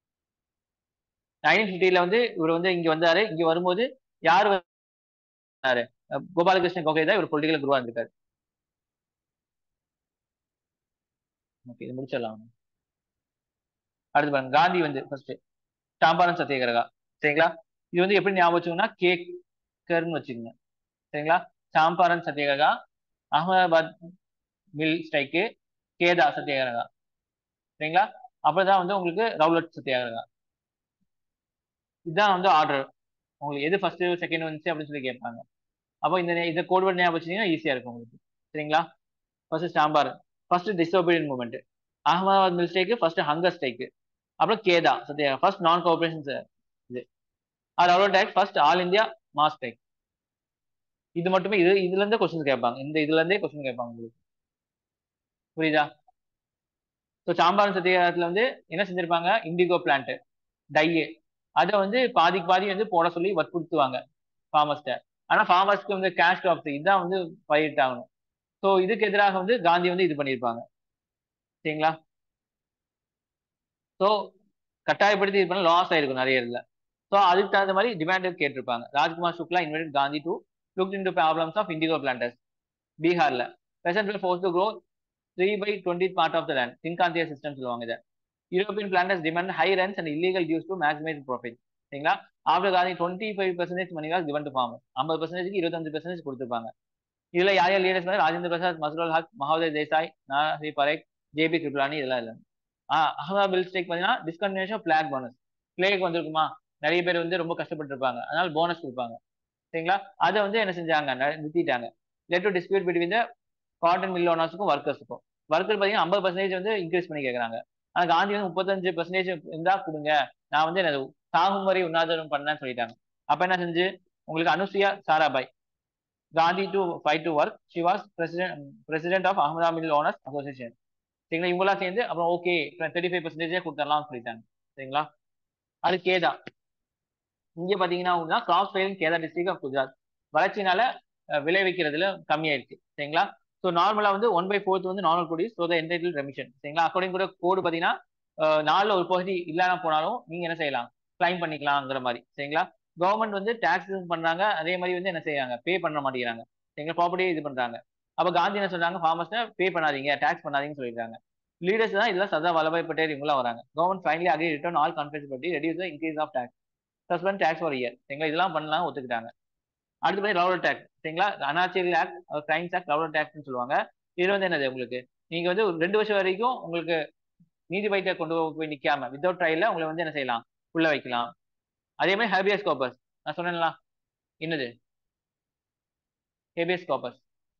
நைன்டீன் ஃபிஃப்டில வந்து இவர் வந்து இங்க வந்தாரு இங்க வரும்போது யார் வந்தாரு அஹ் கோபாலகிருஷ்ண கோகே தான் இவர் பொலிட்டிக்கல் குருவா இருந்திருக்காரு ஓகே இது முடிச்சிடலாம் அடுத்து பாருங்க காந்தி வந்து ஃபர்ஸ்ட் சாம்பாரன் சத்தியகிரகா சரிங்களா இது வந்து எப்படி ஞாபகம் வச்சுக்கோங்கன்னா கேக்கர்னு வச்சுக்கோங்க சரிங்களா சாம்பாரன் சத்தியகிரகா அகமதாபாத் மில் ஸ்ட்ரைக்கு கேதா சத்தியாகிரகா சரிங்களா அப்புறம் வந்து உங்களுக்கு ரவுலட் சத்தியாகிரகா இதுதான் வந்து ஆர்டர் உங்களுக்கு எது ஃபர்ஸ்ட் செகண்ட் வந்துச்சு அப்படின்னு சொல்லி கேட்பாங்க அப்போ இந்த இந்த கோட் வேர்ட் ஞாபகம் வச்சீங்கன்னா ஈஸியா இருக்கும் உங்களுக்கு சரிங்களா ஃபர்ஸ்ட் சாம்பார் first disobedience movement Ahmedabad mill strike first hunger strike அப்புறம் கேதா சத்யா ஃபர்ஸ்ட் நான் கோஆபரேஷன் இது அது அவ்வளோ type first all India mass strike இது மட்டுமே இது இதுல இருந்தே கொஸ்டின் கேட்பாங்க இந்த இதுல இருந்தே கொஸ்டின் கேட்பாங்க உங்களுக்கு புரியுதா ஸோ சாம்பாரன் சத்தியாகிரகத்துல வந்து என்ன செஞ்சிருப்பாங்க இண்டிகோ பிளான்ட் டையே அதை வந்து பாதிக்கு பாதி வந்து போட சொல்லி வற்புறுத்துவாங்க ஃபார்மர்ஸ்ட ஆனா ஃபார்மர்ஸ்க்கு வந்து கேஷ் கிராப்ஸ் இதுதான் வந்து பயிரிட்டாகணும் ஸோ இதுக்கு எதிராக வந்து காந்தி வந்து இது பண்ணியிருப்பாங்க சரிங்களா ஸோ கட்டாயப்படுத்தி இது பண்ண லாஸ் ஆயிருக்கும் நிறைய இதுல ஸோ அதுக்கு தகுந்த மாதிரி டிமாண்ட் கேட்டிருப்பாங்க Rajkumar Shukla invite Gandhi to look into problems of indigo planters பீகார்ல peasant will force to grow three by twenty part of the land Tinkathia system சொல்லுவாங்க இதை European planters demand high rents and illegal dues to maximise profit சரிங்களா after Gandhi twenty five percentage money காஸ் given to farmer ஐம்பது பர்சன்டேஜ்க்கு இருபத்தஞ்சு percentage கொடுத்துருப்பாங்க இதுல யார் யார் லீடர்ஸ் வந்து ராஜேந்திர பிரசாத் மசூல் ஹக் மஹோதய் தேசாய் நாசி பரேக் ஜேபி கிருப்லானி இதெல்லாம் இல்லை அகமதா பில் ஸ்டேக் பார்த்தீங்கன்னா டிஸ்கன்டினியூஷன் பிளாக் போனஸ் பிளேக் வந்திருக்குமா நிறைய பேர் வந்து ரொம்ப கஷ்டப்பட்டு இருப்பாங்க அதனால போனஸ் கொடுப்பாங்க சரிங்களா அதை வந்து என்ன செஞ்சாங்க நிறுத்திட்டாங்க led to dispute between the cotton mill ஓனர்ஸுக்கும் ஒர்க்கர்ஸுக்கும் ஒர்க்கர் பார்த்தீங்கன்னா ஐம்பது பர்சன்டேஜ் வந்து இன்க்ரீஸ் பண்ணி கேட்குறாங்க ஆனால் காந்தி வந்து முப்பத்தஞ்சு பர்சன்டேஜ் இருந்தா கொடுங்க நான் வந்து எனது சாகும் வரை உண்ணாதிரம் பண்ணேன்னு சொல்லிட்டாங்க அப்ப என்ன செஞ்சு உங்களுக்கு Anusuya Sarabhai Gandhi to fight to work she was president president of அஹமதா மில் ஓனர்ஸ் அசோசியேஷன் சரிங்களா இவங்களாம் சேர்ந்து அப்புறம் ஓகே தேர்ட்டி ஃபைவ் பர்சன்டேஜே கொடுத்துடலாம்னு சொல்லிட்டாங்க சரிங்களா அது கேதா இங்க பாத்தீங்கன்னா கிராஸ் failing Kheda district of Gujarat வளர்ச்சினால விளைவிக்கிறதுல கம்மியாயிருச்சு சரிங்களா ஸோ நார்மலா வந்து ஒன் பை ஃபோர்த் வந்து நார்மல் குடிஸ் ஸோ த என்டைட்டில் ரெமிஷன் சரிங்களா அக்கார்டிங் கூட கோடு பார்த்தீங்கன்னா நாலுல ஒரு பகுதி இல்லாம போனாலும் நீங்க என்ன செய்யலாம் கிளைம் பண்ணிக்கலாங்கிற மாதிரி சரிங்களா கவர்மெண்ட் வந்து டாக்ஸ் பண்றாங்க அதே மாதிரி வந்து என்ன செய்யறாங்க பே பண்ண மாட்டேங்கிறாங்க எங்க ப்ராப்பர்ட்டியே இது பண்றாங்க அப்ப காந்தி என்ன சொல்றாங்க ஃபார்மர்ஸ் பே பண்ணாதீங்க டாக்ஸ் பண்ணாதீங்கன்னு சொல்லிருக்காங்க லீடர்ஸ் தான் இதெல்லாம் சர்தார் வல்லபாய் பட்டேல் இவங்களாம் வராங்க கவர்மெண்ட் ஃபைனலி அகே ரிட்டர்ன் ஆல் கான்ஃபரன்ஸ் பற்றி reduce increase of tax suspend tax for year சரிங்களா இதெல்லாம் பண்ணலாம் ஒத்துக்கிட்டாங்க அடுத்தபடி ரவுலர் டேக்ஸ் சரிங்களா anarchical act crimes act Rowlatt டேக்ஸ்னு சொல்லுவாங்க இது வந்து என்னது உங்களுக்கு நீங்க வந்து ஒரு ரெண்டு வருஷம் வரைக்கும் உங்களுக்கு நீதிபதியிட்ட கொண்டு போய் நிக்காம வித்தவுட் ட்ரையல்ல உங்களை வந்து என்ன செய்யலாம் உள்ள வைக்கலாம் அதே மாதிரி ஹேபியஸ் கோப்பஸ் நான் சொன்னேன்ல என்னது ஹேபியஸ் கோப்பஸ்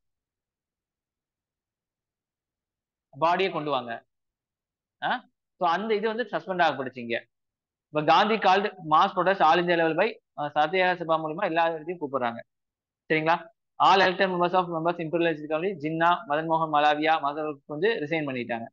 பாடியை கொண்டு வாங்க ஸோ அந்த இது வந்து சஸ்பெண்ட் ஆகப்படுச்சிங்க இப்போ Gandhi called mass protest all India level by Satyagraha Sabha மூலமா எல்லா இடத்தையும் கூப்பிடுறாங்க சரிங்களா all elected members of members imperial committee Jinnah Madan மோகன் மலாவியா மதருக்கு வந்து ரிசைன் பண்ணிட்டாங்க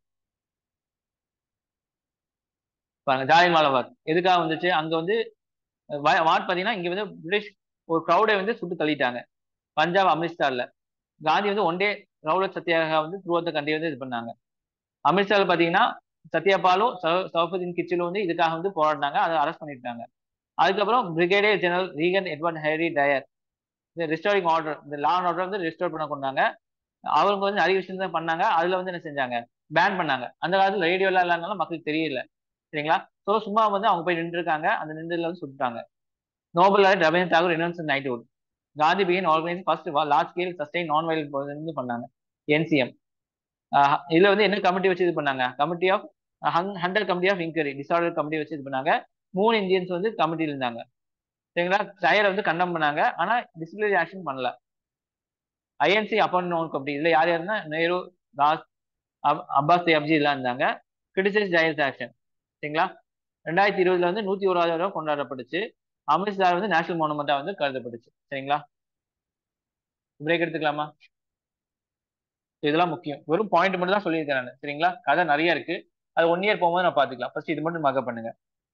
பாருங்க ஜாலியன் வாலாபாக் எதுக்காக வந்துச்சு அங்க வந்து வாட் பாத்தீங்கன்னா இங்க வந்து பிரிட்டிஷ் ஒரு க்ரௌடை வந்து சுட்டு தள்ளிட்டாங்க பஞ்சாப் அமிர்த்சர்ல காந்தி வந்து ஒன் டே ரவுலட் சத்யாகிரகா வந்து த்ரூ கண்ட்ரி வந்து இது பண்ணாங்க அமிர்த்சர்ல பாத்தீங்கன்னா சத்யாபாலும் சௌபதின் கிச்சிலும் வந்து இதுக்காக வந்து போராடினாங்க அதை அரெஸ்ட் பண்ணிட்டாங்க அதுக்கப்புறம் பிரிகேடியர் ஜெனரல் ரீகன் எட்வர்ட் ஹேரி டயர் இந்த ரிஸ்டோரிங் ஆர்டர் இந்த லா அண்ட் ஆர்டர் வந்து ரிஸ்டோர் பண்ண கொண்டாங்க அவங்க வந்து நிறைய விஷயம் தான் பண்ணாங்க அதுல வந்து என்ன செஞ்சாங்க பேன் பண்ணாங்க அந்த காலத்துல ரேடியோல இல்லாதனால மக்களுக்கு தெரியல சரிங்களா ஸோ சும்மா வந்து அவங்க போய் நின்று இருக்காங்க அந்த நின்றுல வந்து சுட்டுட்டாங்க நோபல் ரவீந்திர தாகூர் இன்வென்ஷன் knighthood Gandhi begin organise first large scale sustain non violent பண்ணாங்க என்சிஎம் இதுல வந்து என்ன கமிட்டி வச்சு இது பண்ணாங்க committee of Hunter committee of inquiry disorder committee வச்சு இது பண்ணாங்க மூணு இந்தியன்ஸ் வந்து கமிட்டியில் இருந்தாங்க சரிங்களா டயரை வந்து கண்டம் பண்ணாங்க ஆனா டிசிப்ளினரி ஆக்ஷன் பண்ணல ஐஎன்சி அப்பாயின் நோன் கமிட்டி இதுல யார் யாருன்னா நேரு தாஸ் அப்பாஸ் தேப்ஜி எல்லாம் இருந்தாங்க கிரிட்டிசைஸ் டயர்ஸ் ஆக்ஷன் சரிங்களா ரெண்டாயிரத்தி இருபதுல வந்து நூத்தி ஓராவது ரூபா கொண்டாடப்பட்டுச்சு அமிர்த்சார் வந்து நேஷனல் மோனுமெண்டா வந்து கருதப்பட்டுச்சு சரிங்களா பிரேக் எடுத்துக்கலாமா இதெல்லாம் முக்கியம் வெறும் பாயிண்ட் மட்டும் தான் சொல்லியிருக்கேன் நான் சரிங்களா கதை நிறைய இருக்கு அது ஒன் இயர் போகும்போது நான் பாத்துக்கலாம் ஃபர்ஸ்ட் இது மட்டும் மக பண்ணுங்க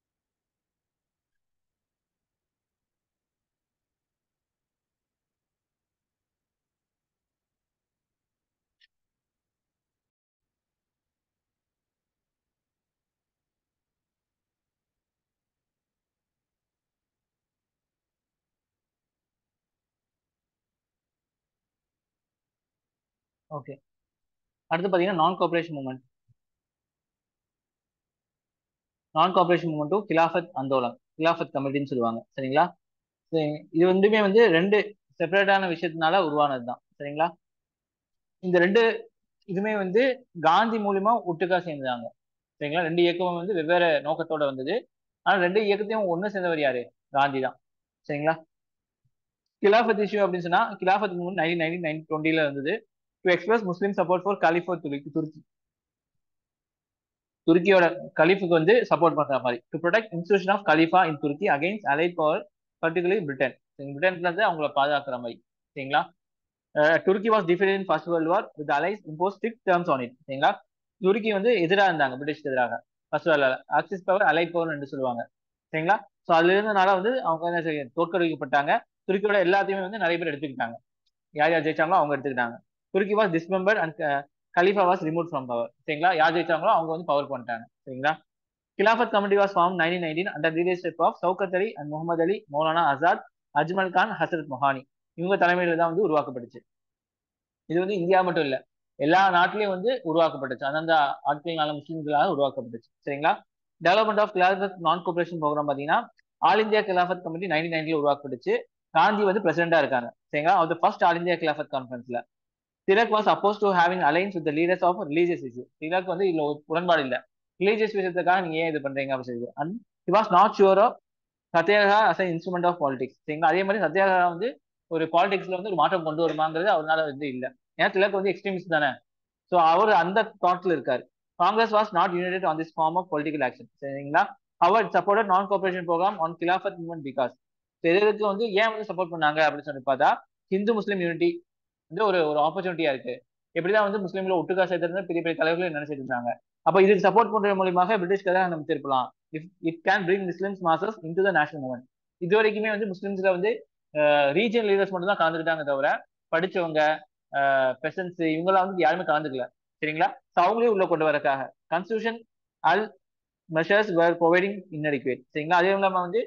ஓகே அடுத்து பார்த்தீங்கன்னா non cooperation movement non cooperation மூமெண்ட்டும் கிலாஃபத் அந்தோலன் கிலாஃபத் கமிட்டின்னு சொல்லுவாங்க சரிங்களா இது வந்துமே வந்து ரெண்டு செப்பரேட்டான விஷயத்தினால உருவானது தான் சரிங்களா இந்த ரெண்டு இதுமே வந்து காந்தி மூலியமா ஒட்டுக்கா சேர்ந்தாங்க சரிங்களா ரெண்டு இயக்கமும் வந்து வெவ்வேறு நோக்கத்தோட வந்தது ஆனால் ரெண்டு இயக்கத்தையும் ஒன்று சேர்ந்தவர் யாரு காந்தி தான் சரிங்களா கிலாஃபத் இஷ்யூ அப்படின்னு சொன்னா Khilafat movement nineteen nineteen nine டுவெண்ட்டில இருந்தது to express Muslim support for கலிஃபோ துருக்கி துருக்கி துருக்கியோட கலீஃபுக்கு வந்து சப்போர்ட் பண்ற மாதிரி to protect institution of khalifa in Turkey against allied power particularly Britain பிரிட்டன்ல இருந்து அவங்கள பாதுகாக்கிற மாதிரி சரிங்களா Turkey was defeated in first world war with allies impose strict terms on it சரிங்களா துருக்கி வந்து எதிராக இருந்தாங்க பிரிட்டிஷ்க்கு எதிராக first world axis power allied power என்று சொல்லுவாங்க சரிங்களா ஸோ அதுல இருந்தனால வந்து அவங்க என்ன செய்ய தோற்கடிக்கப்பட்டாங்க துருக்கியோட எல்லாத்தையுமே வந்து நிறைய பேர் எடுத்துக்கிட்டாங்க யார் யார் ஜெயிச்சாங்களோ அவங்க எடுத்துக்கிட்டாங்க Turkey was dismembered and khalifa was remove from power சரிங்களா யார் ஜெயிச்சாங்களோ அவங்க வந்து பவர் பண்ணிட்டாங்க சரிங்களா Khilafat committee was form nineteen nineteen under leadership of Shaukat Ali and Mohammad Ali Maulana Azad Ajmal Khan Hasrat Mohani இவங்க தலைமையில தான் வந்து உருவாக்கப்பட்டுச்சு இது வந்து இந்தியா மட்டும் இல்ல எல்லா நாட்டிலையும் வந்து உருவாக்கப்பட்டுச்சு அந்தந்த ஆட்கள்னால முஸ்லீம்களாக உருவாக்கப்பட்டுச்சு சரிங்களா development of Khilafat non cooperation programme பார்த்தீங்கன்னா all India Khilafat committee nineteen நைன்டில உருவாக்கப்பட்டுச்சு காந்தி வந்து பிரசிடண்டா இருக்காங்க சரிங்களா அது ஃபர்ஸ்ட் ஆல் இந்தியா கிலாஃபத் கான்ஃபரன்ஸ்ல Tilak was oppose to having alliance with leaders of religious issue Tilak வந்து இதுல உடன்பாடு இல்ல ரிலீஜியஸ் விஷயத்துக்காக நீங்க ஏன் இது பண்றீங்க அப்படின்னு சொல்லி and he was not sure of satyagraha as instrument of politics சரிங்களா அதே மாதிரி சத்யாகிரகா வந்து ஒரு பாலிடிக்ஸ்ல வந்து ஒரு மாற்றம் கொண்டு வருமாங்கிறது அவரால் வந்து இல்ல ஏன்னா திலக் வந்து எக்ஸ்ட்ரீமிஸ்ட் தானே ஸோ அவர் அந்த தாட்ல இருக்காரு Congress was not united on this form of political action சரிங்களா அவர் support non cooperation programme on Khilafat movement because இதுக்கு வந்து ஏன் வந்து சப்போர்ட் பண்ணாங்க அப்படின்னு சொல்லி பார்த்தா ஹிந்து முஸ்லீம் யூனிட்டி வந்து ஒரு ஒரு ஆப்பர்ச்சுனிட்டியா இருக்கு எப்படிதான் வந்து முஸ்லீம்ல ஒட்டுக்கா சேர்த்திருந்தா பெரிய பெரிய தலைவர்கள் நினைச்சிட்டு இருந்தாங்க அப்ப இதுக்கு சப்போர்ட் பண்ற மூலியமாக பிரிட்டிஷ்க்கு நம்ம திருப்பலாம் if it can bring Muslims masses into the national movement இது வரைக்குமே வந்து முஸ்லிம்ஸ்ல வந்து ரீஜியன் லீடர்ஸ் மட்டும் தான் கலந்துக்கிட்டாங்க தவிர படிச்சவங்க பெசன்ஸ் இவங்களாம் வந்து யாருமே கலந்துக்கல சரிங்களா ஸோ அவங்களே உள்ள கொண்டு வரக்காக constitutional measures were providing inadequate சரிங்களா அதே இல்லாம வந்து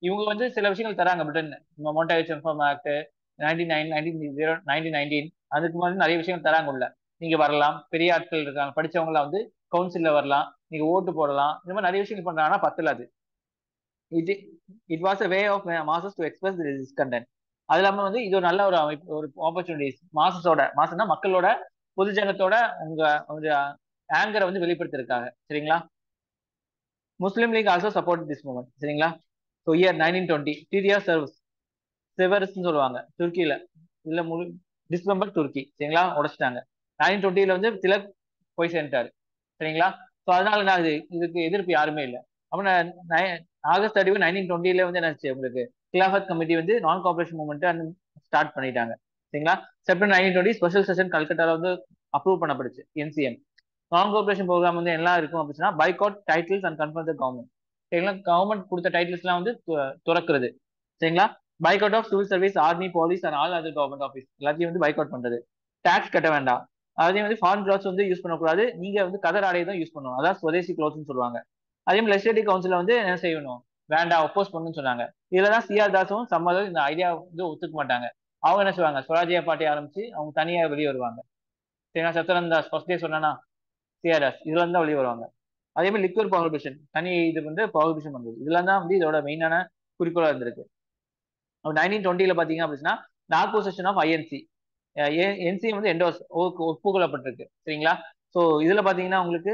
இவங்க வந்து சில விஷயங்கள் தராங்க பிரிட்டன் மோட்டார் கன்ஃபார்ம் act nineteen nine nineteen zero nineteen nineteen அதுக்கு மாதிரி நிறைய விஷயங்கள் தராங்க உள்ள நீங்க வரலாம் பெரிய ஆட்கள் இருக்காங்க படிச்சவங்கள வந்து கவுன்சில்ல வரலாம் நீங்க ஓட்டு போடலாம் இந்த மாதிரி நிறைய விஷயங்கள் பண்றாங்கன்னா பத்தல அது இது it was a way of masses to express discontent அது இல்லாம வந்து இது ஒரு நல்ல ஒரு அமைப்பு ஒரு ஆப்பர்ச்சுனிட்டிஸ் மாசஸோட மாசம்னா மக்களோட பொதுஜனத்தோட உங்க உங்க ஆங்கரை வந்து வெளிப்படுத்திருக்காங்க சரிங்களா முஸ்லீம் League also support this movement சரிங்களா ஸோ இயர் நைன்டீன் டுவெண்ட்டி டிடிஆர் சர்வஸ் செவரஸ்ன்னு சொல்லுவாங்க துருக்கியில இதுல முழு டிசம்பர் துருக்கி சரிங்களா உடைச்சிட்டாங்க நைன்டீன் டுவெண்ட்டில வந்து திலக் போய் சேர்ந்துட்டாரு சரிங்களா ஸோ அதனால நான் இது இதுக்கு எதிர்ப்பு யாருமே இல்லை அப்போ ஆகஸ்ட் தேர்ட்டி நைன்டீன் டுவெண்ட்டில வந்து என்னாச்சு உங்களுக்கு கிலாஃபத் கமிட்டி வந்து நான் கார்பரேஷன் மூவ்மெண்ட் ஸ்டார்ட் பண்ணிட்டாங்க சரிங்களா September nineteen twenty special session கல்கட்டால வந்து அப்ரூவ் பண்ணப்படுச்சு என்சிஎம் நான் கார்பரேஷன் ப்ரோக்ராம் வந்து எல்லாம் இருக்கும் அப்படின்னா boycott titles and confirm the government சரிங்களா கவர்மெண்ட் கொடுத்த டைட்டில்ஸ்லாம் வந்து துறக்குறது சரிங்களா boycott out of civil service army police and all other government office எல்லாத்தையும் வந்து பைக் அவுட் பண்றது டாக்ஸ் கட்ட வேண்டாம் அதே வந்து ஃபாரின் கிளாத்ஸ் வந்து யூஸ் பண்ணக்கூடாது நீங்க வந்து கதர் ஆடையை தான் யூஸ் பண்ணணும் அதான் சுதேசி கிளாத்ஸ்னு சொல்லுவாங்க அதே மாதிரி லெஜிஸ்லேட்டிவ் கவுன்சில் வந்து என்ன செய்யணும் வேண்டாம் ஒப்போஸ் பண்ணணும்னு சொன்னாங்க இதுல தான் சிஆர் தாஸும் சம்மதம் இந்த ஐடியா வந்து ஒத்துக்க மாட்டாங்க அவங்க என்ன செய்வாங்க ஸ்வராஜ்யா பார்ட்டி ஆரம்பிச்சு அவங்க தனியா வெளியே வருவாங்க சரிங்களா சத்ரன் தாஸ் ஃபர்ஸ்ட் டே சொன்னா சிஆர்எஸ் இதுல இருந்து வெளியே வருவாங்க அதே மாதிரி லிக்வர் ப்ராஹிபிஷன் தனி இது வந்து ப்ராஹிபிஷன் பண்றது இதுல தான் வந்து இதோட மெயினான குறிக்கோளா இருந்திருக்கு நைன்டீன் டுவெண்ட்டில பாத்தீங்க அப்படின்னா நாகோ செஷன் ஆஃப் ஐஎன்சி என்சி வந்து என்டோஸ் ஒப்புக்கொள்ளப்பட்டிருக்கு சரிங்களா ஸோ இதுல பாத்தீங்கன்னா உங்களுக்கு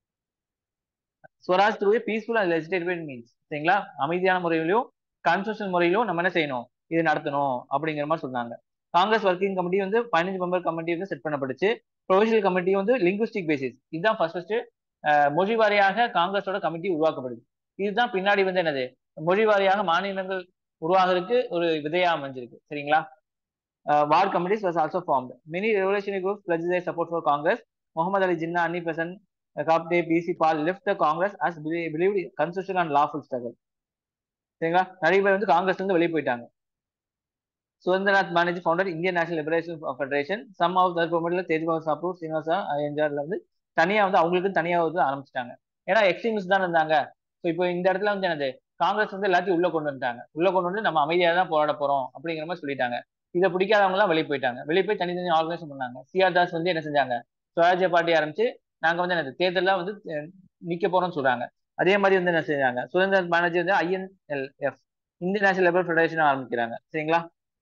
swaraj through peaceful and legitimate means சரிங்களா அமைதியான முறையிலும் கான்ஸ்டியூஷன் முறையிலும் நம்ம என்ன செய்யணும் இது நடத்தணும் அப்படிங்கிற மாதிரி சொன்னாங்க காங்கிரஸ் ஒர்க்கிங் கமிட்டி வந்து பதினஞ்சு மெம்பர் கமிட்டி வந்து செட் பண்ணப்பட்டுச்சு ப்ரொவிஷனல் கமிட்டி வந்து லிங்குஸ்டிக் பேசிஸ் இதுதான் ஃபர்ஸ்ட் ஃபர்ஸ்ட் மொழி வாரியாக காங்கிரஸோட கமிட்டி உருவாக்கப்படுது இதுதான் பின்னாடி வந்து என்னது மொழி வாரியாக மாநிலங்கள் உருவாகிறதுக்கு ஒரு விதையா அமைஞ்சிருக்கு சரிங்களா war committees was also formed many revolutionary groups pledge their support for Congress Mohammad Ali Jinnah Annie Besant Khaparde BC Pal left the Congress as believe constitution and lawful struggle சரிங்களா நிறைய பேர் வந்து காங்கிரஸ் வந்து வெளியே போயிட்டாங்க Surendranath Banerjee founder Indian national liberation federation some of தர் ப்ரொமோட்ல தேஜ்பால் சாப்பு சீனிவாசா என்ஜார்ல வந்து தனியா வந்து அவங்களுக்கு தனியா வந்து ஆரம்பிச்சிட்டாங்க ஏன்னா எக்ஸ்ட்ரீமிஸ்ட் தான் இருந்தாங்க ஸோ இப்போ இந்த இடத்துல வந்து என்னது காங்கிரஸ் வந்து எல்லாத்தையும் உள்ள கொண்டு வந்துட்டாங்க உள்ள கொண்டு வந்து நம்ம அமைதியாக தான் போராட போறோம் அப்படிங்கிற மாதிரி சொல்லிட்டாங்க இதை பிடிக்காதவங்க எல்லாம் வெளியே போயிட்டாங்க வெளியே போய் தனித்தனி ஆர்கனைஸ் பண்ணாங்க சிஆர் தாஸ் வந்து என்ன செஞ்சாங்க சுவராஜ்ய பார்ட்டி ஆரம்பிச்சு நாங்க வந்து என்ன தேர்தலாம் வந்து நிக்க போறோம்னு சொல்றாங்க அதே மாதிரி வந்து என்ன செஞ்சாங்க சுதந்திர பானர்ஜி வந்து INLF Indian national labour federation ஆரம்பிக்கிறாங்க சரிங்களா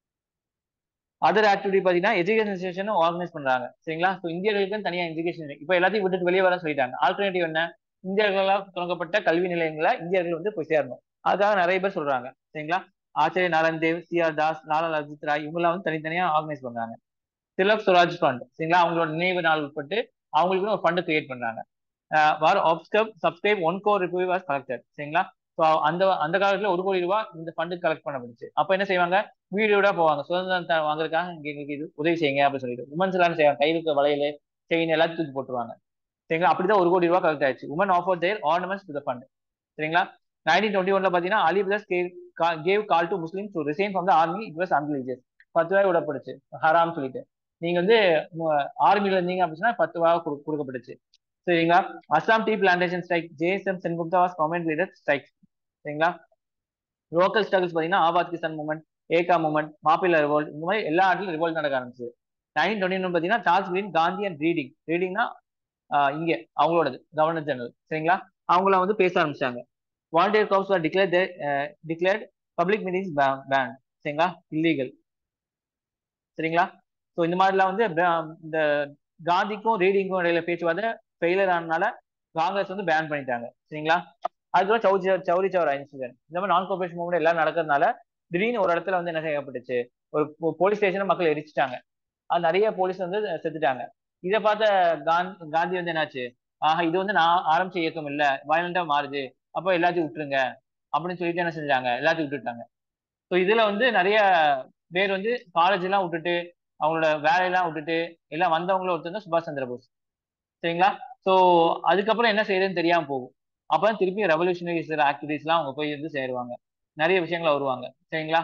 அதர் ஆக்டிவிட்டி பாத்தீங்கன்னா எஜுகேஷன் செஷன் ஆர்கனைஸ் பண்றாங்க சரிங்களா ஸோ இந்தியர்களுக்கு தனியா எஜுகேஷன் இப்போ எல்லாத்தையும் விட்டுட்டு வெளியே வர சொல்லிட்டாங்க ஆல்டர்னேட்டிவ் என்ன இந்தியர்களால் தொடங்கப்பட்ட கல்வி நிலையங்களை இந்தியர்கள் வந்து போய் சேரணும் அதுக்காக நிறைய பேர் சொல்றாங்க சரிங்களா ஆச்சாரிய நாராயண் தேவ் சி ஆர் தாஸ் லாலா லஜித் ராய் இவங்கெல்லாம் வந்து தனித்தனியா ஆர்கனைஸ் பண்றாங்க திலக் சுராஜ் ஃபண்ட் சரிங்களா அவங்களோட நினைவு நாள் உட்பட்டு அவங்களுக்கு ஒரு ஃபண்ட் கிரியேட் பண்றாங்க வார் ஆப்ஸ்கப் subscribe one crore rupee was collected சரிங்களா ஸோ அந்த அந்த காலத்துல ஒரு கோடி ரூபாய் இந்த ஃபண்டு கலெக்ட் பண்ணப்படுச்சு அப்ப என்ன செய்வாங்க வீடியோட போவாங்க சுதந்திரத்தை வாங்குறதுக்காக இங்க எங்களுக்கு இது உதவி செய்யுங்க அப்படின்னு சொல்லிட்டு உமன்ஸ் எல்லாம் செய்வாங்க கையிலுக்கு வளையல் செயின் எல்லாத்தையும் தூக்கி போட்டுருவாங்க சரிங்களா அப்படிதான் ஒரு கோடி ரூபாய் கலெக்ட் ஆயிடுச்சு woman offer their ornaments to the fund சரிங்களா நைன்டீன் டுவெண்ட்டி ஒன்ல பாத்தீங்கன்னா Ali brothers gave call to Muslim to resign from the army it was unreligious பத்து ரூபாய் விடப்படுச்சு ஹராம் சொல்லிட்டு நீங்க வந்து ஆர்மில இருந்தீங்க அப்படின்னா பத்து ரூபாய் கொடுக்கப்பட்டுச்சு சரிங்களா Assam tea plantation strike JSM Sengupta was comment leader strike சரிங்களா லோக்கல் ஸ்ட்ரகிள்ஸ் பாத்தீங்கன்னா ஆபாத் kisan movement Eka movement Mappila revolt இந்த மாதிரி எல்லா இடத்துலையும் ரிவோல்ட் நடக்க ஆரம்பிச்சு நைன் டுவெண்ட்டி ஒன் பாத்தீங்கன்னா சார்ஸ் கிரீன் காந்தி அண்ட் ரீடிங் ரீடிங்னா இங்க அவங்களோடது கவர்னர் ஜெனரல் சரிங்களா அவங்கள வந்து பேச ஆரம்பிச்சாங்க volunteer corps are declare declared public meetings ban சரிங்களா இல்லீகல் சரிங்களா ஸோ இந்த மாதிரிலாம் வந்து இந்த காந்திக்கும் ரீடிங்கும் இடையில பேச்சுவார்த்தை ஃபெயிலர் ஆனதுனால காங்கிரஸ் வந்து பேன் பண்ணிட்டாங்க சரிங்களா அதுக்கப்புறம் சௌரி சௌரி சௌரா இன்சிடென்ட் இந்த மாதிரி நான் கோபரேஷன் மூவ்மெண்ட் எல்லாம் நடக்கிறதுனால திடீர்னு ஒரு இடத்துல வந்து என்ன செய்யப்பட்டுச்சு ஒரு போலீஸ் ஸ்டேஷனை மக்கள் எரிச்சிட்டாங்க அது நிறைய போலீஸ் வந்து செத்துட்டாங்க இதை பார்த்த காந்தி காந்தி வந்து என்னாச்சு ஆஹா இது வந்து நான் ஆரம்பிச்ச இயக்கம் இல்ல வயலண்டா மாறுது அப்போ எல்லாத்தையும் விட்டுருங்க அப்படின்னு சொல்லிட்டு என்ன செஞ்சாங்க எல்லாத்தையும் விட்டுட்டாங்க ஸோ இதுல வந்து நிறைய பேர் வந்து காலேஜ் எல்லாம் விட்டுட்டு அவங்களோட வேலையெல்லாம் விட்டுட்டு எல்லாம் வந்தவங்களும் ஒருத்தர் சுபாஷ் சந்திர போஸ் சரிங்களா ஸோ அதுக்கப்புறம் என்ன செய்யறதுன்னு தெரியாம போகும் அப்பதான் திருப்பி ரெவல்யூஷனரி ஆக்டிவிட்டிஸ்லாம் அவங்க போய் வந்து சேருவாங்க நிறைய விஷயங்கள வருவாங்க சரிங்களா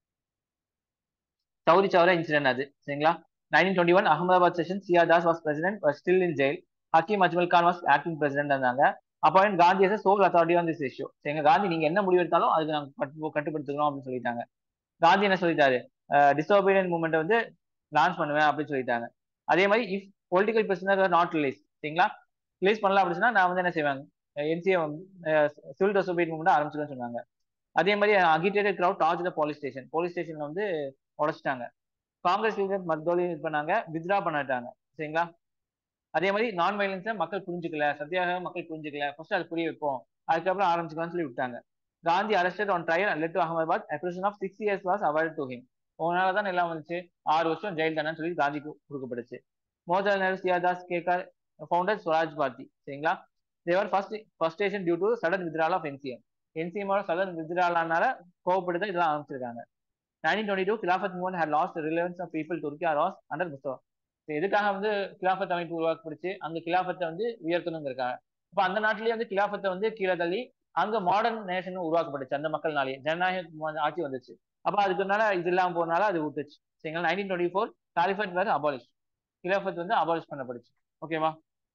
சௌரி சௌரா இன்சிடென்ட் அது சரிங்களா nineteen twenty one Ahmedabad session CR Das was president was still in jail Hakim Ajmal Khan was acting president இருந்தாங்க appoint Gandhi as sole authority on this issue சரிங்க காந்தி நீங்க என்ன முடிவு எடுத்தாலும் அதுக்கு நாங்க கட்டு கட்டுப்படுத்துக்கிறோம் அப்படின்னு சொல்லிட்டாங்க காந்தி என்ன சொல்லிட்டாரு டிசோபீடியன் மூவ்மெண்ட் வந்து லான்ச் பண்ணுவேன் அப்படின்னு சொல்லிட்டாங்க அதே மாதிரி இஃப் பொலிட்டிக்கல் பிரச்சனை நாட் ரிலீஸ் சரிங்களா ரிலீஸ் பண்ணல அப்படின்னு சொன்னா நான் வந்து என்ன செய்வாங்க என்சிஏ சிவில் டிசோபீடியன் மூவ்மெண்ட் ஆரம்பிச்சிருன்னு சொன்னாங்க அதே மாதிரி agitated crowd torch the police station police ஸ்டேஷன்ல வந்து உடச்சிட்டாங்க காங்கிரஸ் லீடர் மத்தோலி இது பண்ணாங்க வித்ரா பண்ணிட்டாங்க சரிங்களா அதே மாதிரி நான் வயலன்ஸை மக்கள் புரிஞ்சுக்கல சத்தியாக மக்கள் புரிஞ்சுக்கல ஃபர்ஸ்ட் அது புரிய வைப்போம் அதுக்கப்புறம் ஆரம்பிச்சுக்கலாம்னு சொல்லி விட்டாங்க Gandhi arrested on trial and led to Ahmedabad operation of six years was avoid to him உங்களால தான் எல்லாம் வந்துச்சு ஆறு வருஷம் ஜெயில் தானே சொல்லி காந்திக்கு கொடுக்கப்படுச்சு மோதிலால் நேரு சியாதாஸ் கேகர் ஃபவுண்டர் ஸ்வராஜ் பார்ட்டி சரிங்களா தேவர் first first station due to sudden withdrawal of NCM என்சிஎமோட சடன் வித்ராலானால கோவப்படுத்த இதெல்லாம் ஆரம்பிச்சிருக்காங்க nineteen twenty two Khilafat movement had lost relevance of people Turkey are loss under Mustafa எதுக்காக வந்து கிலாஃபத் அமைப்பு உருவாக்கப்படுச்சு அங்க கிலாஃபத்தை வந்து உயர்த்தணுங்கிறக்காக இப்ப அந்த நாட்டிலேயே வந்து கிலாஃபத்தை வந்து கீழே தள்ளி அங்க மாடர்ன் நேஷன் உருவாக்கப்பட்டுச்சு அந்த மக்கள்னாலேயே ஜனநாயக ஆட்சி வந்துச்சு அப்ப அதுக்குனால இது இல்லாம போனால அது விட்டுச்சு சரிங்களா நைன்டீன் டுவெண்ட்டி ஃபோர் காலிஃபட் வேறு அபாலிஷ் கிலாஃபத் வந்து அபாலிஷ் பண்ணப்படுச்சு ஓகேவா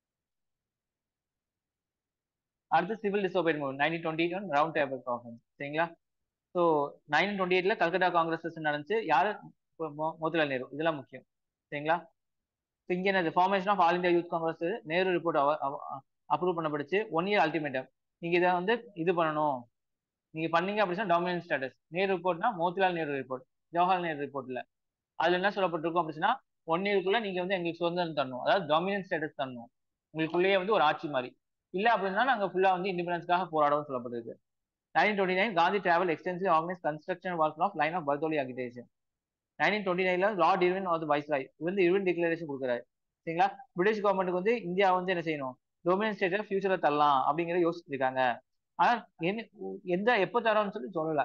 அடுத்து civil disobedience move nineteen twenty one round table conference சரிங்களா ஸோ நைன்டீன் டுவெண்ட்டி எயிட்ல கல்கட்டா காங்கிரஸ் நடந்துச்சு யாரு மோதிலால் நேரு இதெல்லாம் முக்கியம் சரிங்களா இங்க என்னது formation of all India youth Congress Nehru report approve பண்ணப்படுச்சு ஒன் இயர் அல்டிமேட்டம் நீங்க இதை வந்து இது பண்ணணும் நீங்க பண்ணீங்க அப்படின்னா டாமினன்ட் ஸ்டேட்டஸ் நேரு ரிப்போர்ட்னா மோதிலால் நேரு ரிப்போர்ட் ஜவஹர்லால் நேரு ரிப்போர்ட்ல அதுல என்ன சொல்லப்பட்டிருக்கும் அப்படின்னா ஒன் இயருக்குள்ள நீங்க வந்து எங்களுக்கு சுதந்திரம் தரணும் அதாவது டாமினன்ட் ஸ்டேட்டஸ் தரணும் உங்களுக்குள்ளேயே வந்து ஒரு ஆட்சி மாதிரி இல்ல அப்படின்னா நாங்க ஃபுல்லா வந்து இண்டிபெண்டன்ஸ்க்காக போராடவும் சொல்லப்பட்டிருக்கு nineteen twenty nine Gandhi travel extensive organise construction work of line of Bardoli agitation nineteen twenty நைன்ல லார்ட் இருவின் ஆஃப் வைஸ் ராய் வந்து இருவின் டிக்ளரேஷன் கொடுக்குறாரு சரிங்களா பிரிட்டிஷ் கவர்மெண்ட்டுக்கு வந்து இந்தியா வந்து என்ன செய்யணும் டொமினன் ஸ்டேட்டை ஃபியூச்சர்ல தரலாம் அப்படிங்கிறத யோசிச்சுட்டு இருக்காங்க ஆனா என்ன எந்த எப்போ தரோம்னு சொல்லி சொல்லல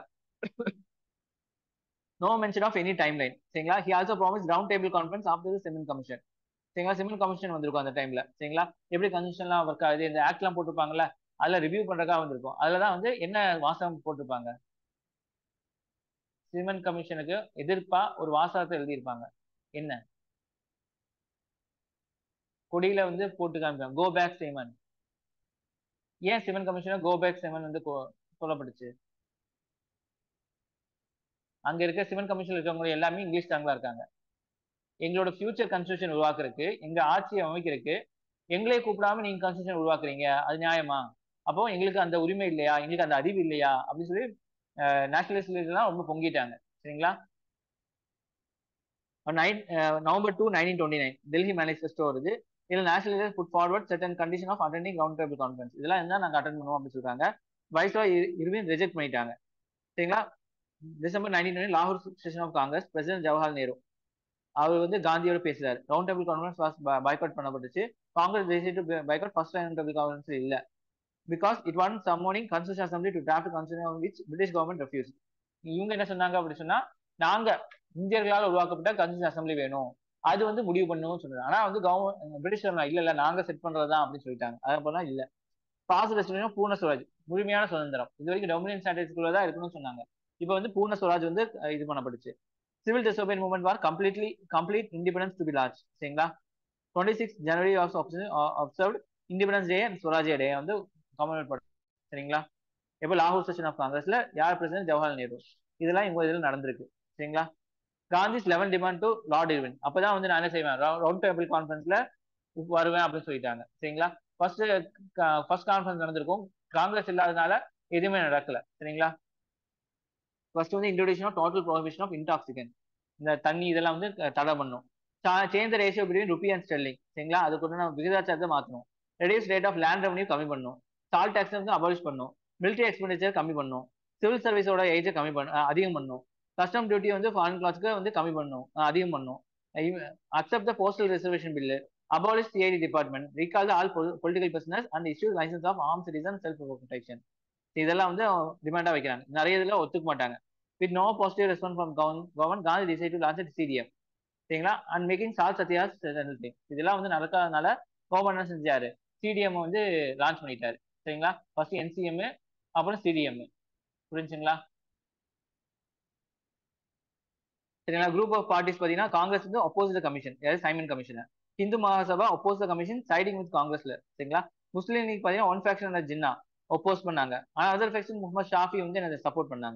no mention of any time line சரிங்களா he also promise round table conference after Simon commission சரிங்களா சிமெண்ட் கமிஷன் வந்திருக்கும் அந்த டைம்ல சரிங்களா எப்படி கன்ஸ்டியூஷன்லாம் ஒர்க் ஆகுது இந்த ஆக்ட்லாம் போட்டிருப்பாங்கல்ல அதுல ரிவ்யூ பண்றதுக்காக வந்திருக்கும் அதுலதான் வந்து என்ன வாசகம் போட்டிருப்பாங்க சிமெண்ட் கமிஷனுக்கு எதிர்ப்பா ஒரு வாசகத்தை எழுதியிருப்பாங்க என்ன கொடியில வந்து போட்டு காமிப்பாங்க கோ பேக் சிமெண்ட் ஏன் Simon commissioner go back Simon வந்து சொல்லப்பட்டுச்சு அங்க இருக்க சிமெண்ட் கமிஷன் இருக்கவங்க எல்லாமே இங்கிலீஷ் தாங்களா இருக்காங்க எங்களோட ஃபியூச்சர் கன்ஸ்டியூஷன் உருவாக்குறதுக்கு எங்க ஆட்சியை அமைக்கிறதுக்கு எங்களே கூப்பிடாம நீங்க கன்ஸ்டியூஷன் உருவாக்குறீங்க அது நியாயமா அப்போ எங்களுக்கு அந்த உரிமை இல்லையா எங்களுக்கு அந்த அறிவு இல்லையா அப்படின்னு சொல்லி நேஷனலிஸ்ட்லாம் ரொம்ப பொங்கிட்டாங்க சரிங்களா nine November two nineteen twenty nine Delhi manifesto வருது இதில் national put forward certain condition of attending round table conference இதெல்லாம் இருந்தால் நாங்கள் அட்டன் பண்ணுவோம் அப்படின்னு சொல்றாங்க வைஸ்ரா இருவின் ரிஜெக்ட் பண்ணிட்டாங்க சரிங்களா டிசம்பர் நைன்டீன் டுவெண்ட்டி லாகூர் session of Congress president Jawaharlal Nehru அவர் வந்து காந்தியோட பேசுறாரு round table conference was boycott பண்ணப்பட்டுச்சு Congress decide boycott first round table conference இல்ல because it won summoning constitution assembly to draft constitution which British government refuse இவங்க என்ன சொன்னாங்க அப்படி சொன்னா நாங்க இந்தியர்களால் உருவாக்கப்பட்ட கான்ஸ்டியூஷன் அசம்பிளி வேணும் அது வந்து முடிவு பண்ணணும்னு சொன்னாங்க ஆனா வந்து கவர்மெண்ட் பிரிட்டிஷ் இல்ல இல்ல நாங்க செட் பண்றதுதான் அப்படின்னு சொல்லிட்டாங்க அதே இல்ல பாஸ் ரெஸ்டியூஷன் பூர்ண சுவராஜ் முழுமையான சுதந்திரம் இது வரைக்கும் டொமினியன் ஸ்டாட்டஸ்குள்ள தான் இருக்கணும்னு சொன்னாங்க இப்போ வந்து பூர்ண சுவராஜ் வந்து இது பண்ணப்பட்டுச்சு civil disobedience movement war completely complete independence to be large சரிங்களா twenty six January of observe independence day and Swarajya day வந்து கமெண்ட் பண்ண சரிங்களா இப்போ லாகூர் செஷன் ஆஃப் காங்கிரஸ்ல யார் பிரசிடன்ட் ஜவஹர்லால் நேரு இதெல்லாம் இவங்க இதில் நடந்திருக்கு சரிங்களா Gandhi's eleven demand to lord Irwin அப்பதான் வந்து நான் என்ன செய்வேன் ரவுண்ட் டேபிள் கான்ஃபரன்ஸ்ல வருவேன் அப்படின்னு சொல்லிட்டாங்க சரிங்களா ஃபர்ஸ்ட் ஃபர்ஸ்ட் கான்ஃபரன்ஸ் நடந்திருக்கும் காங்கிரஸ் இல்லாதனால எதுவுமே நடக்கல சரிங்களா ஃபர்ஸ்ட் வந்து introduction of total prohibition of intoxicant இந்த தண்ணி இதெல்லாம் வந்து தடை பண்ணும் change ratio between rupee and sterling சரிங்களா அதுக்கு வந்து நம்ம விகிதாச்சாரத்தை மாற்றணும் reduce rate of land revenue கம்மி பண்ணும் சால் டேக்ஸ் வந்து அபாலிஷ் பண்ணும் மிலிட்டரி எக்ஸ்பெண்டிச்சர் கம்மி பண்ணும் சிவில் சர்வீஸோட ஏஜை கம்மி பண்ண அதிகம் பண்ணும் கஸ்டம் டியூட்டி வந்து ஃபாரின் கிளாஸ்க்கு வந்து கம்மி பண்ணும் அதிகம் பண்ணும் accept the postal reservation bill abolish CID department recall all political business and issue licence of arm citizen self protection இதெல்லாம் வந்து டிமாண்டா வைக்கிறாங்க நிறைய இதுல ஒத்துக்க மாட்டாங்க with no positive response from government Gandhi decide to launch CDM சரிங்களா அண்ட் மேக்கிங் சால் சத்யாஸ் இதெல்லாம் வந்து நடக்காதனால கவர்மெண்ட் என்ன செஞ்சாரு சிடிஎம் வந்து லான்ச் பண்ணிட்டாரு சரிங்களா ஃபர்ஸ்ட் என்சிஎம் அப்புறம் சிடிஎம் புரிஞ்சுங்களா சரிங்களா குரூப் ஆஃப் பார்ட்டிஸ் பார்த்தீங்கன்னா காங்கிரஸ் வந்து அப்போசிட் கமிஷன் அதாவது Simon commission Hindu Mahasabha oppose the commission siding with காங்கிரஸ்ல சரிங்களா முஸ்லீம் லீக் பாத்தீங்கன்னா ஒன் ஃபேக்ஷன் ஜின்னா ஒப்போஸ் பண்ணாங்க ஆனா அதர் ஃபேக்ஷன் முகமது ஷாஃபி வந்து என்ன சப்போர்ட் பண்ணாங்க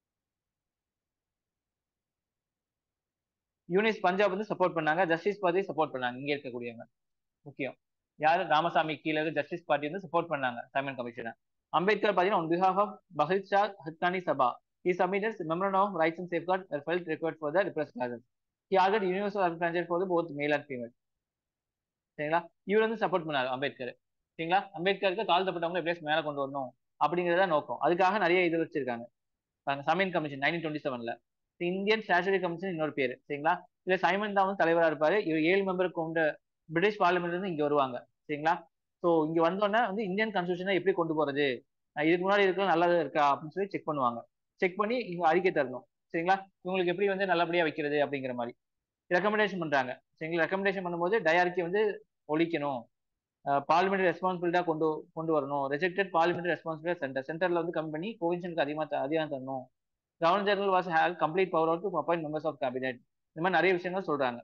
யூனிஸ் பஞ்சாப் வந்து சப்போர்ட் பண்ணாங்க ஜஸ்டிஸ் பார்ட்டி சப்போர்ட் பண்ணாங்க இங்க இருக்கக்கூடியவங்க முக்கியம் யாரு ராமசாமி கீழே இருக்க ஜஸ்டிஸ் பார்ட்டி வந்து சப்போர்ட் பண்ணாங்க சைமன் கமிஷனை அம்பேத்கர் பாத்தீங்கன்னா on behalf of பஹித் Shah Haqqani Sabha he submitted memorandum of rights and safeguard that felt required for the repressed classes he argued universal franchise for the both male and female சரிங்களா இவர் வந்து சப்போர்ட் பண்ணாரு அம்பேத்கர் சரிங்களா அம்பேத்கருக்கு தாழ்த்தப்பட்டவங்க எப்படியாச்சும் மேல கொண்டு வரணும் அப்படிங்கறத நோக்கம் அதுக்காக நிறைய இது வச்சிருக்காங்க சமைன் கமிஷன் நைன்டீன் டுவெண்ட்டி செவன்ல இந்தியன் ஸ்டாச்சுரி கமிஷன் இன்னொரு பேரு சரிங்களா இதுல சைமன் தான் வந்து தலைவரா இருப்பாரு இவர் ஏழு மெம்பர் கொண்ட பிரிட்டிஷ் பார்லிமெண்ட்ல இருந்து இங்க வருவாங்க சரிங்களா சோ இங்க வந்தோடனே வந்து இந்தியன் கான்ஸ்டியூஷனை எப்படி கொண்டு போறது இதுக்கு முன்னாடி இருக்கலாம் நல்லதா இருக்கா அப்படின்னு சொல்லி செக் பண்ணுவாங்க செக் பண்ணி இவங்க அறிக்கை தரணும் சரிங்களா இவங்களுக்கு எப்படி வந்து நல்லபடியா வைக்கிறது அப்படிங்கிற மாதிரி ரெக்கமெண்டேஷன் பண்றாங்க சரிங்களா ரெக்கமெண்டேஷன் பண்ணும்போது டயாரிக்கி வந்து ஒழிக்கணும் பார்லிமெண்ட் ரெஸ்பான்சிபிலிட்டா கொண்டு கொண்டு வரணும் ரிஜெக்டட் பார்லிமெண்ட் ரெஸ்பான்சிபிலிட்டி சென்டர் சென்டர்ல வந்து கம்மி பண்ணி கோவிஷனுக்கு அதிகமாக அதிகம் தரணும் governor general was have complete power to appoint members of cabinet இந்த மாதிரி நிறைய விஷயங்கள் சொல்றாங்க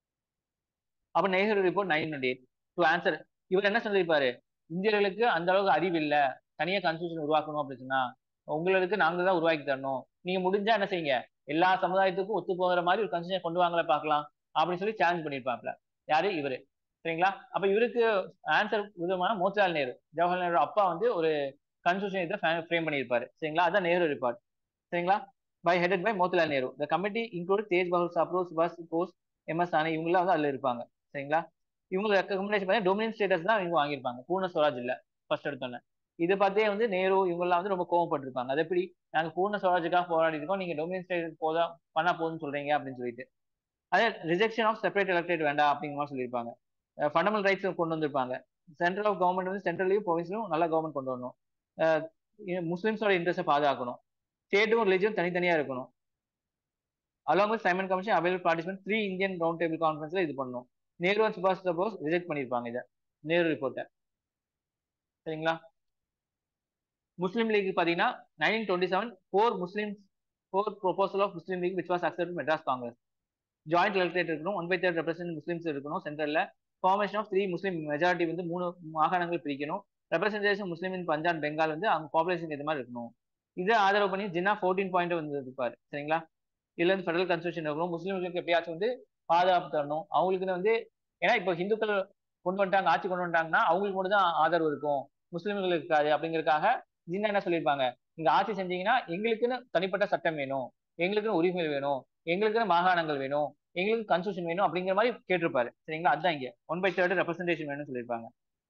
அப்ப Nehru report nine twenty eight to answer இவர் என்ன சொல்லியிருப்பாரு இந்தியர்களுக்கு அந்த அளவுக்கு அறிவு இல்ல தனியா கான்ஸ்டியூஷன் உருவாக்கணும் அப்படின்னு சொன்னா உங்களுக்கு நாங்க தான் உருவாக்கி தரணும் நீங்க முடிஞ்சா என்ன செய்யுங்க எல்லா சமுதாயத்துக்கும் ஒத்து போகிற மாதிரி ஒரு கான்ஸ்டியூஷன் கொண்டு வாங்கல பார்க்கலாம் அப்படின்னு சொல்லி சேலஞ்ச் பண்ணிருப்பாப்ல யாரு இவரு சரிங்களா அப்ப இவருக்கு ஆன்சர் விதமான மோத்திலால் நேரு ஜவஹர்லால் நேரு அப்பா வந்து ஒரு கான்ஸ்டியூஷன் இதை ஃப்ரேம் பண்ணியிருப்பாரு சரிங்களா அதான் நேரு ரிப்போர்ட் சரிங்களா by headed by Motilal Nehru the committee include Tej Bahadur Sapru சுபாஷ் போஸ் எம் எஸ் ஆனே இவங்களாம் வந்து அதுல இருப்பாங்க சரிங்களா இவங்க ரெக்கமெண்டேஷன் பண்ணி டொமினியன் ஸ்டேட்டஸ் தான் இவங்க வாங்கியிருப்பாங்க பூர்ண ஸ்வராஜ் இல்ல ஃபர்ஸ்ட் எடுத்தோன்னே இதை பார்த்தே வந்து நேரு இவங்கெல்லாம் வந்து ரொம்ப கோவப்பட்டிருப்பாங்க அது எப்படி நாங்க பூர்ண ஸ்வராஜுக்காக போராடி இருக்கோம் நீங்க டொமினியன் ஸ்டேட்டஸ் போதா பண்ணா போதும்னு சொல்றீங்க அப்படின்னு சொல்லிட்டு அதே ரிஜெக்ஷன் ஆஃப் செப்பரேட் எலக்டேட் வேண்டாம் அப்படிங்கிற மாதிரி சொல்லியிருப்பாங்க ஃபண்டமெண்டல் ரைட்ஸ் கொண்டு வந்திருப்பாங்க சென்ட்ரல் ஆஃப் கவர்மெண்ட் வந்து சென்ட்ரலையும் ப்ரொவின்ஸ்லையும் நல்ல கவர்மெண்ட் கொண்டு வரணும் முஸ்லிம்ஸோட இன்ட்ரெஸ்ட்டை பாதுகாக்கணும் ஸ்டேட்டும் ரிலிஜியும் தனித்தனியா இருக்கணும் along with Simon commission available participant three Indian round table கான்ஃபரன்ஸ்ல இது பண்ணணும் நேரு அண்ட் சுபாஷ் சபோஸ் ரிஜெக்ட் பண்ணியிருப்பாங்க இதை நேரு ரிப்போர்ட்டை சரிங்களா முஸ்லீம் லீக் பாத்தீங்கன்னா nineteen twenty seven four Muslim four proposal of Muslim League which was accept Madras Congress joint electorate இருக்கணும் one by third represent Muslims இருக்கணும் சென்ட்ரல்ல formation of three Muslim majority வந்து மூணு மாகாணங்கள் பிரிக்கணும் representation Muslim in Punjab Bengal வந்து அவங்க பாப்புலேஷன் இது மாதிரி இருக்கணும் இதை ஆதரவு பண்ணி ஜின்னா ஃபோர்டீன் பாயிண்ட் வந்து இருப்பாரு சரிங்களா இதுல இருந்து ஃபெடரல் கன்ஸ்டியூஷன் இருக்கணும் முஸ்லீம்களுக்கு எப்படியாச்சும் வந்து பாதுகாப்பு தரணும் அவங்களுக்கு வந்து ஏன்னா இப்போ ஹிந்துக்கள் கொண்டு வந்துட்டாங்க ஆட்சி கொண்டு வந்துட்டாங்கன்னா அவங்களுக்கு மட்டும் தான் ஆதரவு இருக்கும் முஸ்லீம்களுக்கு இருக்காது அப்படிங்கறதுக்காக ஜின்னா என்ன சொல்லியிருப்பாங்க நீங்க ஆட்சி செஞ்சீங்கன்னா எங்களுக்குன்னு தனிப்பட்ட சட்டம் வேணும் எங்களுக்குன்னு உரிமை வேணும் எங்களுக்குன்னு மாகாணங்கள் வேணும் எங்களுக்கு கன்ஸ்டியூஷன் வேணும் அப்படிங்கிற மாதிரி கேட்டிருப்பாரு சரிங்களா அதுதான் இங்க ஒன் பை தேர்ட் ரெப்ரஸன்டேஷன் வேணும்னு சொல்லியிருப்பாங்க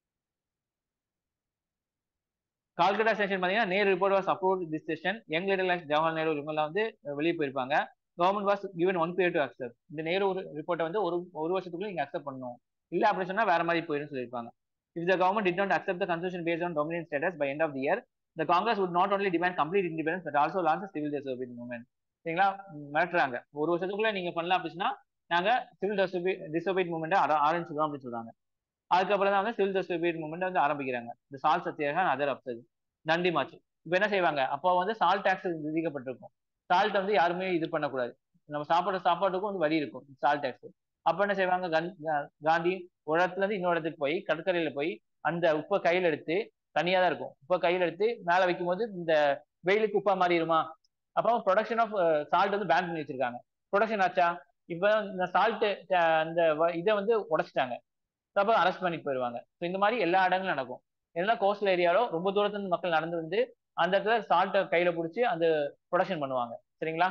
கால்கட்டா செஷன் பாத்தீங்கன்னா Nehru report was approve this session young leader like Jawaharlal Nehru இவங்கெல்லாம் வந்து வெளியே போயிருப்பாங்க government was given one period to accept இந்த நேரு ஒரு ரிப்போர்ட்டை வந்து ஒரு ஒரு வருஷத்துக்குள்ள நீங்க அக்செப்ட் பண்ணணும் இல்ல அப்படி சொன்னா வேற மாதிரி போயிடும் சொல்லியிருப்பாங்க if the government did not accept the constitution based on dominion status by end of the year the Congress would not only demand complete independence but also launch civil disobedience movement சரிங்களா மிரட்டுறாங்க ஒரு வருஷத்துக்குள்ள நீங்க பண்ணலாம் அப்படின்னா நாங்க சிவில் டிசோபியட் மூவ்மெண்ட் ஆரம்பிச்சிடுறோம் அப்படின்னு சொல்றாங்க அதுக்கப்புறம் தான் வந்து சிவில் டிசோபியட் மூவ்மெண்ட் வந்து ஆரம்பிக்கிறாங்க இந்த சால் சத்தியாகன் அதர் அப்சது தண்டி மாச்சு இப்போ என்ன செய்வாங்க அப்போ வந்து சால்ட் டாக்ஸ் விதிக்கப்பட்டிருக்கும் சால்ட் வந்து யாருமே இது பண்ணக்கூடாது நம்ம சாப்பிட்ற சாப்பாட்டுக்கும் வந்து வரி இருக்கும் சால்ட் டாக்ஸ் அப்ப என்ன செய்வாங்க காந்தி ஒரு இடத்துல இருந்து இன்னொரு இடத்துக்கு போய் கடற்கரையில போய் அந்த உப்பை கையில எடுத்து தனியா தான் இருக்கும் உப்பை கையில எடுத்து மேல வைக்கும் போது இந்த வெயிலுக்கு உப்பா மாறிடுமா அப்போ ப்ரொடக்ஷன் ஆஃப் சால்ட் வந்து பேன் பண்ணி வச்சிருக்காங்க ப்ரொடக்ஷன் ஆச்சா இப்ப இந்த சால்ட் அந்த இதை வந்து உடைச்சிட்டாங்க அப்போ அரெஸ்ட் பண்ணிட்டு போயிடுவாங்க ஸோ இந்த மாதிரி எல்லா இடங்களும் நடக்கும் எல்லா கோஸ்டல் ஏரியாலோ ரொம்ப தூரத்துல இருந்து மக்கள் நடந்து வந்து அந்த இடத்துல சால்ட்டை கையில பிடிச்சி அந்த ப்ரொடக்ஷன் பண்ணுவாங்க சரிங்களா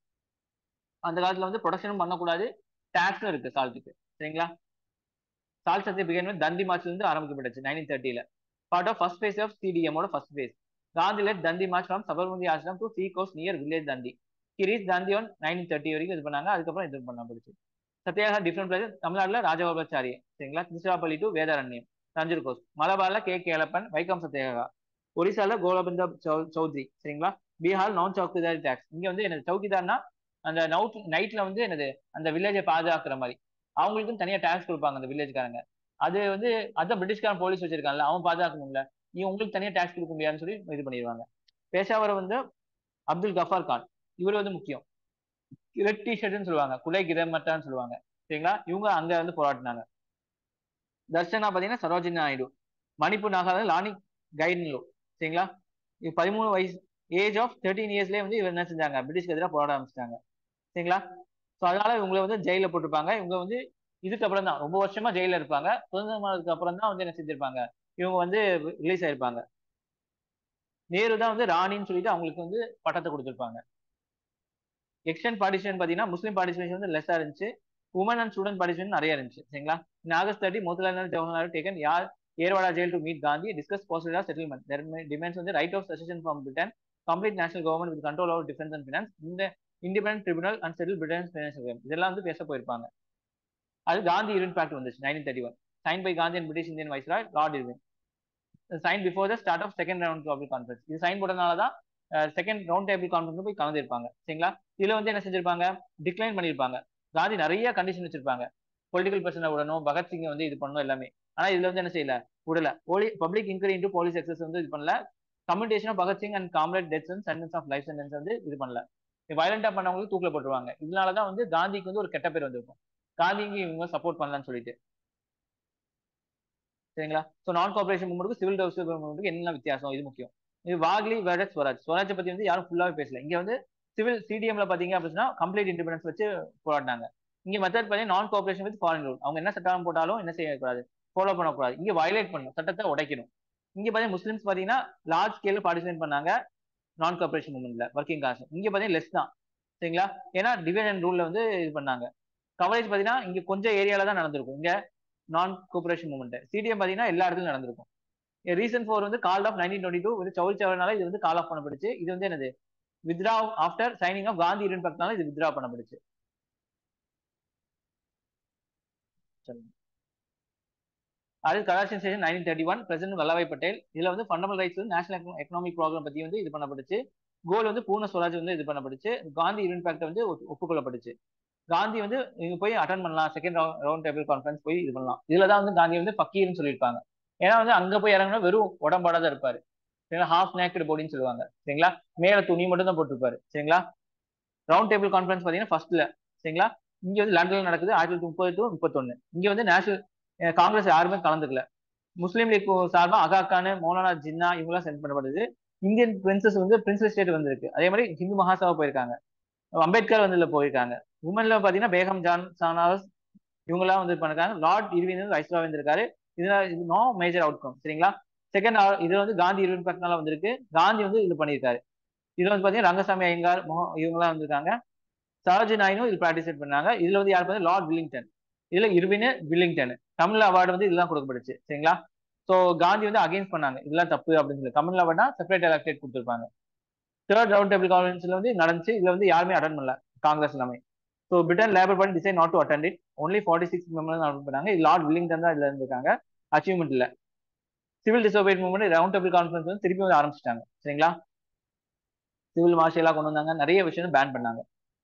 அந்த காலத்துல வந்து ப்ரொடக்ஷனும் பண்ணக்கூடாது டேக்ஸும் இருக்கு சால்ட்டுக்கு சரிங்களா சால்ட் சத்திய பிகன் தண்டி மார்ச்ல இருந்து ஆரம்பிக்கப்பட்டுச்சு நைன்டீன் தேர்ட்டில part of first phase of சிடிஎமோட first phase Gandhi led Dandi march from Sabarmati Ashram to sea coast near village Dandi கிரீஸ் தாண்டி ஒன் நைன்டீன் தேர்ட்டி வரைக்கும் இது பண்ணாங்க அதுக்கப்புறம் இது பண்ண போச்சு சத்யாக டிஃப்ரெண்ட் பிளேஸ் தமிழ்நாட்டில் ராஜகோபாச்சாரி சரிங்களா திருச்சிராப்பள்ளி டு வேதாரண்யம் ரஞ்சூர் கோஸ்ட் மலபார்ல கே கேலப்பன் வைக்கம் சத்யகா ஒரிசால கோலபந்த சௌத்ரி சரிங்களா பீகார் நான் சௌக்கிதாரி டேக்ஸ் இங்க வந்து எனது சௌக்கிதார்னா அந்த நவுட் நைட்ல வந்து என்னது அந்த வில்லேஜை பாதுகாக்கிற மாதிரி அவங்களுக்கும் தனியா டேக்ஸ் கொடுப்பாங்க அந்த வில்லேஜ்காரங்க அது வந்து அதான் பிரிட்டிஷ்காரன் போலீஸ் வச்சிருக்காங்கல்ல அவன் பாதுகாக்கணும்ல நீ உங்களுக்கு தனியா டேக்ஸ் கொடுக்க முடியாதுன்னு சொல்லி இது பண்ணிடுவாங்க பேஷாவரை வந்து அப்துல் கஃபார் கான் இவர் வந்து முக்கியம் ரெட் டிஷர்ட்னு சொல்லுவாங்க குலை கிரமட்டான்னு சொல்லுவாங்க சரிங்களா இவங்க அங்க வந்து போராட்டினாங்க தர்ஷனா பாத்தீங்கன்னா சரோஜினி நாயுடு மணிப்பூர் நாகாலாந்து லானி கைட்லோ சரிங்களா இது பதிமூணு வயசு ஏஜ் ஆஃப் தேர்ட்டீன் இயர்ஸ்லேயே வந்து இவர் என்ன செஞ்சாங்க பிரிட்டிஷ்க்கு எதிராக போராட ஆரம்பிச்சிட்டாங்க சரிங்களா ஸோ அதனால இவங்களை வந்து ஜெயிலில் போட்டிருப்பாங்க இவங்க வந்து இதுக்கப்புறம் தான் ரொம்ப வருஷமா ஜெயிலில் இருப்பாங்க சுதந்திரமானதுக்கு அப்புறம் தான் வந்து என்ன செஞ்சிருப்பாங்க இவங்க வந்து ரிலீஸ் ஆயிருப்பாங்க நேரு தான் வந்து ராணின்னு சொல்லிட்டு அவங்களுக்கு வந்து பட்டத்தை கொடுத்துருப்பாங்க எக்ஸ்டென்ட் பார்ட்டிசிபேஷன் பார்த்தீங்கன்னா முஸ்லீம் பார்ட்டிசிபேஷன் வந்து லெஸ்ஸாக இருந்துச்சு உமன் அண்ட் ஸ்டூடெண்ட் பார்ட்டிசிபேஷன் நிறைய இருந்துச்சு சரிங்களா in August thirty Motilal Jawaharlal taken யார் Yerwada jail to meet Gandhi discuss possible of settlement their demands வந்து right of secession from Britain complete national government with control over defence and finance இந்த independent tribunal and settle Britain's financial இதெல்லாம் வந்து பேச போயிருப்பாங்க அது Gandhi Irwin pact வந்துச்சு nineteen thirty one sign by Gandhi and British Indian viceroy lord Irwin sign before the start of second round table conference இது sign போட்டனால தான் செகண்ட் ரவுண்ட் டேபிள் கான்ஃபரன்ஸ் போய் கலந்துருப்பாங்க சரிங்களா இதுல வந்து என்ன செஞ்சிருப்பாங்க டிக்ளைன் பண்ணியிருப்பாங்க காந்தி நிறைய கண்டிஷன் வச்சிருப்பாங்க பொலிட்டிக்கல் பர்சனை விடணும் பகத்சிங்கை வந்து இது பண்ணணும் எல்லாமே ஆனா இதுல வந்து என்ன செய்யல விடல போலி public inquiry into police excess வந்து இது பண்ணல communication of Bhagat Singh and comrade deaths and sentence of life sentence வந்து இது பண்ணல வயலண்டா பண்ணவங்களுக்கு தூக்கில போட்டுருவாங்க இதனாலதான் வந்து காந்திக்கு வந்து ஒரு கெட்ட பேர் வந்திருக்கும் காந்திக்கு இவங்க சப்போர்ட் பண்ணலாம்னு சொல்லிட்டு சரிங்களா ஸோ நான் கார்பரேஷன் மூவ்மெண்ட்டுக்கு சிவில் டெவலப்மெண்ட் மூவ்மெண்ட்டுக்கு என்ன வித்தியாசம் இது முக்கியம் இது வாக்லி வேர்டட் ஸ்வராஜ் ஸ்வராஜை பத்தி வந்து யாரும் ஃபுல்லாவே பேசல இங்க வந்து சிவில் சிடிஎம்ல பாத்தீங்க அப்படின்னா கம்ப்ளீட் இண்டிபெண்டன்ஸ் வச்சு போராடினாங்க இங்க மெத்தட் பார்த்தீங்கன்னா non cooperation with foreign rule அவங்க என்ன சட்டம் போட்டாலும் என்ன செய்யக்கூடாது ஃபாலோ பண்ணக்கூடாது இங்க வயலேட் பண்ணும் சட்டத்தை உடைக்கணும் இங்க பாத்தீங்கன்னா முஸ்லிம்ஸ் பாத்தீங்கன்னா லார்ஜ் ஸ்கேல பார்ட்டிசிபேட் பண்ணாங்க நான் கோஆபரேஷன் மூவ்மெண்ட்ல ஒர்க்கிங் கிளாஸ் இங்க பாத்தீங்கன்னா லெஸ் தான் சரிங்களா ஏன்னா டிவைட் அண்ட் ரூல்ல வந்து இது பண்ணாங்க கவரேஜ் பாத்தீங்கன்னா இங்க கொஞ்சம் ஏரியால தான் நடந்திருக்கும் இங்க நான் கோஆபரேஷன் மூவ்மெண்ட் சிடிஎம் பாத்தீங்கன்னா எல்லா இடத்துலயும் நடந்திருக்கும் ரீசன் ஃபோர் வந்து call off nineteen twenty two வந்து சவுல் சவரனால இது வந்து கால் ஆஃப் பண்ணப்படுச்சு இது வந்து என்னது withdraw after signing of Gandhi union பக்கத்தால இது வித்ரா பண்ணப்படுச்சு அது கலாச்சார station nineteen thirty one president Vallabhbhai Patel இதுல வந்து ஃபண்டமெண்டல் ரைட்ஸ் வந்து நேஷனல் எக்கனாமிக் ப்ரோக்ராம் பத்தி வந்து இது பண்ணப்பட்டுச்சு கோல் வந்து பூர்ண ஸ்வராஜ் வந்து இது பண்ணப்பட்டுச்சு காந்தி யூனியன் பேக்ட் வந்து ஒப்புக்கொள்ளப்பட்டுச்சு காந்தி வந்து இங்க போய் அட்டன் பண்ணலாம் செகண்ட் ரவுண்ட் டேபிள் கான்ஃபரன்ஸ் போய் இது பண்ணலாம் இதுல தான் வந்து காந்தி வந்து பக்கீர்னு சொல்லியிருப்பாங்க ஏன்னா வந்து அங்க போய் இறங்கினா வெறும் உடம்பாட தான் இருப்பாரு சரிங்களா ஹாஃப் நேக்கட் பாடின்னு சொல்லுவாங்க சரிங்களா மேல துணி மட்டும் தான் போட்டிருப்பாரு சரிங்களா ரவுண்ட் டேபிள் கான்ஃபரன்ஸ் பாத்தீங்கன்னா ஃபர்ஸ்ட்ல சரிங்களா இங்க வந்து லண்டன்ல நடக்குது ஆயிரத்தி தொள்ளாயிரத்தி முப்பது டு முப்பத்தொன்னு இங்க வந்து நேஷனல் காங்கிரஸ் யாருமே கலந்துக்கல முஸ்லீம் லீக் சார்பா அகா கான் மௌலானா ஜின்னா இவங்கெல்லாம் சென்ட் பண்ணப்படுது இந்தியன் பிரின்சஸ் வந்து பிரின்சஸ் ஸ்டேட் வந்திருக்கு அதே மாதிரி ஹிந்து மகாசபா போயிருக்காங்க அம்பேத்கர் வந்து இதுல போயிருக்காங்க உமன்ல பாத்தீங்கன்னா பேகம் ஜான் சானாஸ் இவங்கெல்லாம் வந்து பண்ணிருக்காங்க லார்ட் இருவின் வந்து வைஸ்ரா வந்திருக்காரு இதுல இது நோ மேஜர் அவுட்கம் சரிங்களா செகண்ட் இது வந்து காந்தி இருவின் பக்கத்தால வந்திருக்கு காந்தி வந்து இது பண்ணியிருக்காரு இதுல வந்து பாத்தீங்கன்னா ரங்கசாமி ஐயங்கார் இவங்கெல்லாம் வந்திருக்காங்க சரோஜி நாயினும் இது பார்ட்டிசிபேட் பண்ணாங்க இதுல வந்து யார் பார்த்தீங்கன்னா லார்ட் வில்லிங்டன் இதுல இருவின் வில்லிங்டன் தமிழ் அவார்டு வந்து இதெல்லாம் கொடுக்கப்பட்டுச்சு சரிங்களா ஸோ காந்தி வந்து அகைன்ஸ்ட் பண்ணாங்க இதெல்லாம் தப்பு அப்படின்னு சொல்லி தமிழ் அவார்ட்னா செப்பரேட் எலக்டேட் கொடுத்துருப்பாங்க தேர்ட் ரவுண்ட் டேபிள் கான்ஃபரன்ஸ்ல வந்து நடந்துச்சு இதுல வந்து யாருமே அட்டன் பண்ணல காங்கிரஸ் எல்லாமே so Britain labour party decide not to attend it only forty six members attend பண்ணாங்க இது லார்ட் வில்லிங்டன் தான் இதுல இருந்திருக்காங்க அச்சீவ்மெண்ட் இல்ல civil disobedience movement round table conference வந்து திருப்பி வந்து ஆரம்பிச்சிட்டாங்க சரிங்களா சிவில் மார்ஷியலா கொண்டு வந்தாங்க நிறைய விஷயம் பேன் பண்ணாங்க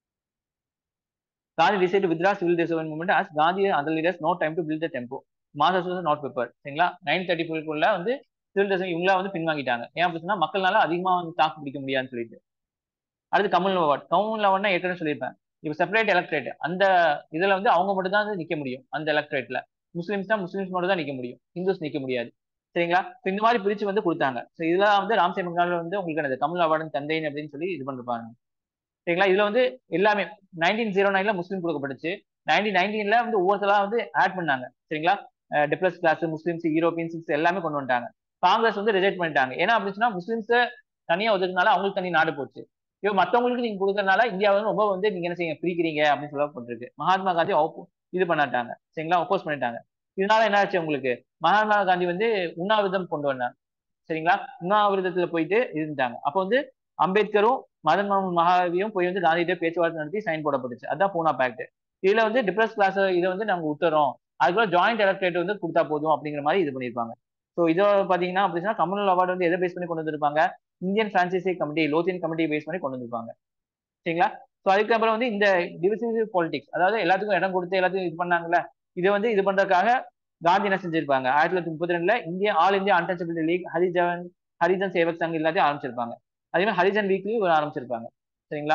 Gandhi decide withdraw civil disobedience movement as Gandhi other leaders no time to build the tempo masses வந்து நாட் பேப்பர் சரிங்களா நைன் தேர்ட்டி ஃபோருக்குள்ள வந்து சிவில் டிசைன் இவங்களா வந்து பின்வாங்கிட்டாங்க ஏன் அப்படி சொன்னா மக்கள்னால அதிகமா வந்து தாக்கு பிடிக்க முடியாதுன்னு சொல்லிட்டு அடுத்து கமல் அவார்ட் கமல் அவார்ட்னா ஏற்கனவே சொல்லியிருப்பேன் இப்போ செப்பரேட் எலக்ட்ரேட் அந்த இதுல வந்து அவங்க மட்டும் தான் நிக்க முடியும் அந்த எலக்ட்ரேட்ல முஸ்லிம்ஸ் தான் முஸ்லிம்ஸ் மட்டும் தான் நிக்க முடியும் ஹிந்துஸ் நிக்க முடியாது சரிங்களா இந்த மாதிரி பிரிச்சு வந்து கொடுத்தாங்க ஸோ இதெல்லாம் வந்து ராம்சே பெங்கால் வந்து உங்களுக்கு என்னது தமிழ் அவார்டு தந்தைன்னு அப்படின்னு சொல்லி இது பண்ணிருப்பாங்க சரிங்களா இதுல வந்து எல்லாமே நைன்டீன் ஜீரோ நைன்ல முஸ்லீம் கொடுக்கப்பட்டுச்சு நைன்டீன் நைன்டீன்ல வந்து ஒவ்வொருத்தரா வந்து ஆட் பண்ணாங்க சரிங்களா டிப்ளஸ் கிளாஸ் முஸ்லிம்ஸ் யூரோப்பியன்ஸ் எல்லாமே கொண்டு வந்துட்டாங்க காங்கிரஸ் வந்து ரிஜெக்ட் பண்ணிட்டாங்க ஏன்னா அப்படின்னு சொன்னா முஸ்லிம்ஸ் தனியா ஒதுக்குனால அவங்களுக்கு தனி நாடு போச்சு இப்போ மற்றவங்களுக்கு நீங்க கொடுக்கறதுனால இந்தியா வந்து ரொம்ப வந்து நீங்க என்ன செய்ய பிரிக்கிறீங்க அப்படின்னு சொல்லப்பட்டிருக்கு மகாத்மா காந்தி இது பண்ணாட்டாங்க சரிங்களா ஒப்போஸ் பண்ணிட்டாங்க இதனால என்ன ஆச்சு உங்களுக்கு மகாத்மா காந்தி வந்து உண்ணாவிரதம் கொண்டு வந்தாங்க சரிங்களா உண்ணாவிரதத்துல போயிட்டு இருந்தாங்க அப்போ வந்து அம்பேத்கரும் மதன் மோகன் மகாவியும் போய் வந்து காந்திகிட்ட பேச்சுவார்த்தை நடத்தி சைன் போடப்பட்டுச்சு அதான் பூனா பேக்ட் இதுல வந்து டிப்ரஸ் கிளாஸ் இதை வந்து நாங்க விட்டுறோம் அதுக்குள்ள ஜாயிண்ட் எலக்ட்ரேட் வந்து கொடுத்தா போதும் அப்படிங்கிற மாதிரி இது பண்ணியிருப்பாங்க ஸோ இதை பாத்தீங்கன்னா அப்படின்னா கம்யூனல் அவார்டு வந்து எதை பேஸ் பண்ணி கொண்டு வந்திருப்பாங்க Indian franchise committee Lothian committee pass பண்ணி கொண்டு வந்திருப்பாங்க சரிங்களா ஸோ அதுக்கப்புறம் வந்து இந்த டிவிசிவ் பாலிடிக்ஸ் அதாவது எல்லாத்துக்கும் இடம் கொடுத்து எல்லாத்துக்கும் இது பண்ணாங்கல்ல இதை வந்து இது பண்றதுக்காக காந்தி என்ன செஞ்சிருப்பாங்க ஆயிரத்தி தொள்ளாயிரத்தி முப்பத்தி ரெண்டுல India all India untouchability league Harijan Harijan Sevak Sangh எல்லாத்தையும் ஆரம்பிச்சிருப்பாங்க அதே மாதிரி ஹரிஜன் வீக்லி ஒரு ஆரம்பிச்சிருப்பாங்க சரிங்களா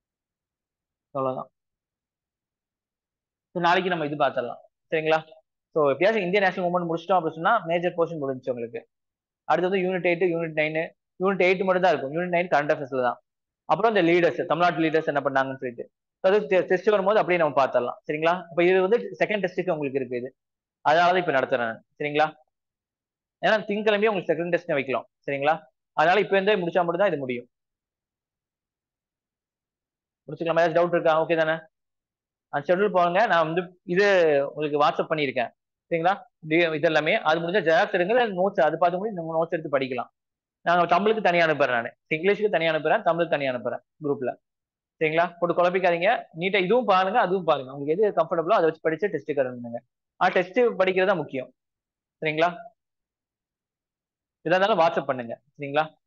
அவ்வளவுதான் ஸோ நாளைக்கு நம்ம இது பார்த்துடலாம் சரிங்களா ஸோ எப்படியாச்சும் இந்தியன் நேஷனல் மூவ்மெண்ட் முடிச்சிட்டோம் அப்படின்னு சொன்னா மேஜர் போர்ஷன் முடிஞ்சு உங்களுக்கு அடுத்து வந்து unit eight unit nine unit eight மட்டும் தான் இருக்கும் யூனிட் நைன் கரண்ட் அஃபேர்ஸ்ல தான் அப்புறம் இந்த லீடர்ஸ் தமிழ்நாட்டு லீடர்ஸ் என்ன பண்ணாங்கன்னு சொல்லிட்டு அது டெஸ்ட் வரும்போது அப்படியே நம்ம பார்த்துடலாம் சரிங்களா இப்போ இது வந்து செகண்ட் டெஸ்ட்டுக்கு உங்களுக்கு இருக்கு இது அதனால தான் இப்போ நடத்துறேன் நான். சரிங்களா ஏன்னா திங்கக்கிழமையே உங்களுக்கு செகண்ட் டெஸ்ட் வைக்கலாம் சரிங்களா அதனால இப்போ இருந்தே முடிச்சா மட்டும் தான் இது முடியும் முடிச்சுக்கலாம் ஏதாச்சும் டவுட் இருக்கா ஓகே தானே அந்த ஷெட்யூல் போங்க நான் வந்து இது உங்களுக்கு வாட்ஸ்அப் பண்ணியிருக்கேன் சரிங்களா டி- இது எல்லாமே அது முடிஞ்சா ஜெராக்ஸ் எடுங்க நோட்ஸ் அது பார்த்து கூட நம்ம நோட்ஸ் எடுத்து படிக்கலாம் நாங்கள் தமிழுக்கு தனியாக அனுப்புறேன் நான் இங்கிலீஷுக்கு தனியாக அனுப்புறேன் தமிழுக்கு தனியாக அனுப்புறேன் குரூப்ல சரிங்களா போட்டு குழப்பிக்காதீங்க நீட்டா இதுவும் பாருங்க அதுவும் பாருங்க உங்களுக்கு எது கம்ஃபர்டபுளோ அதை வச்சு படிச்சு டெஸ்ட் கருங்க ஆ டெஸ்ட் படிக்கிறது தான் முக்கியம் சரிங்களா இதா இருந்தாலும் வாட்ஸ்அப் பண்ணுங்க சரிங்களா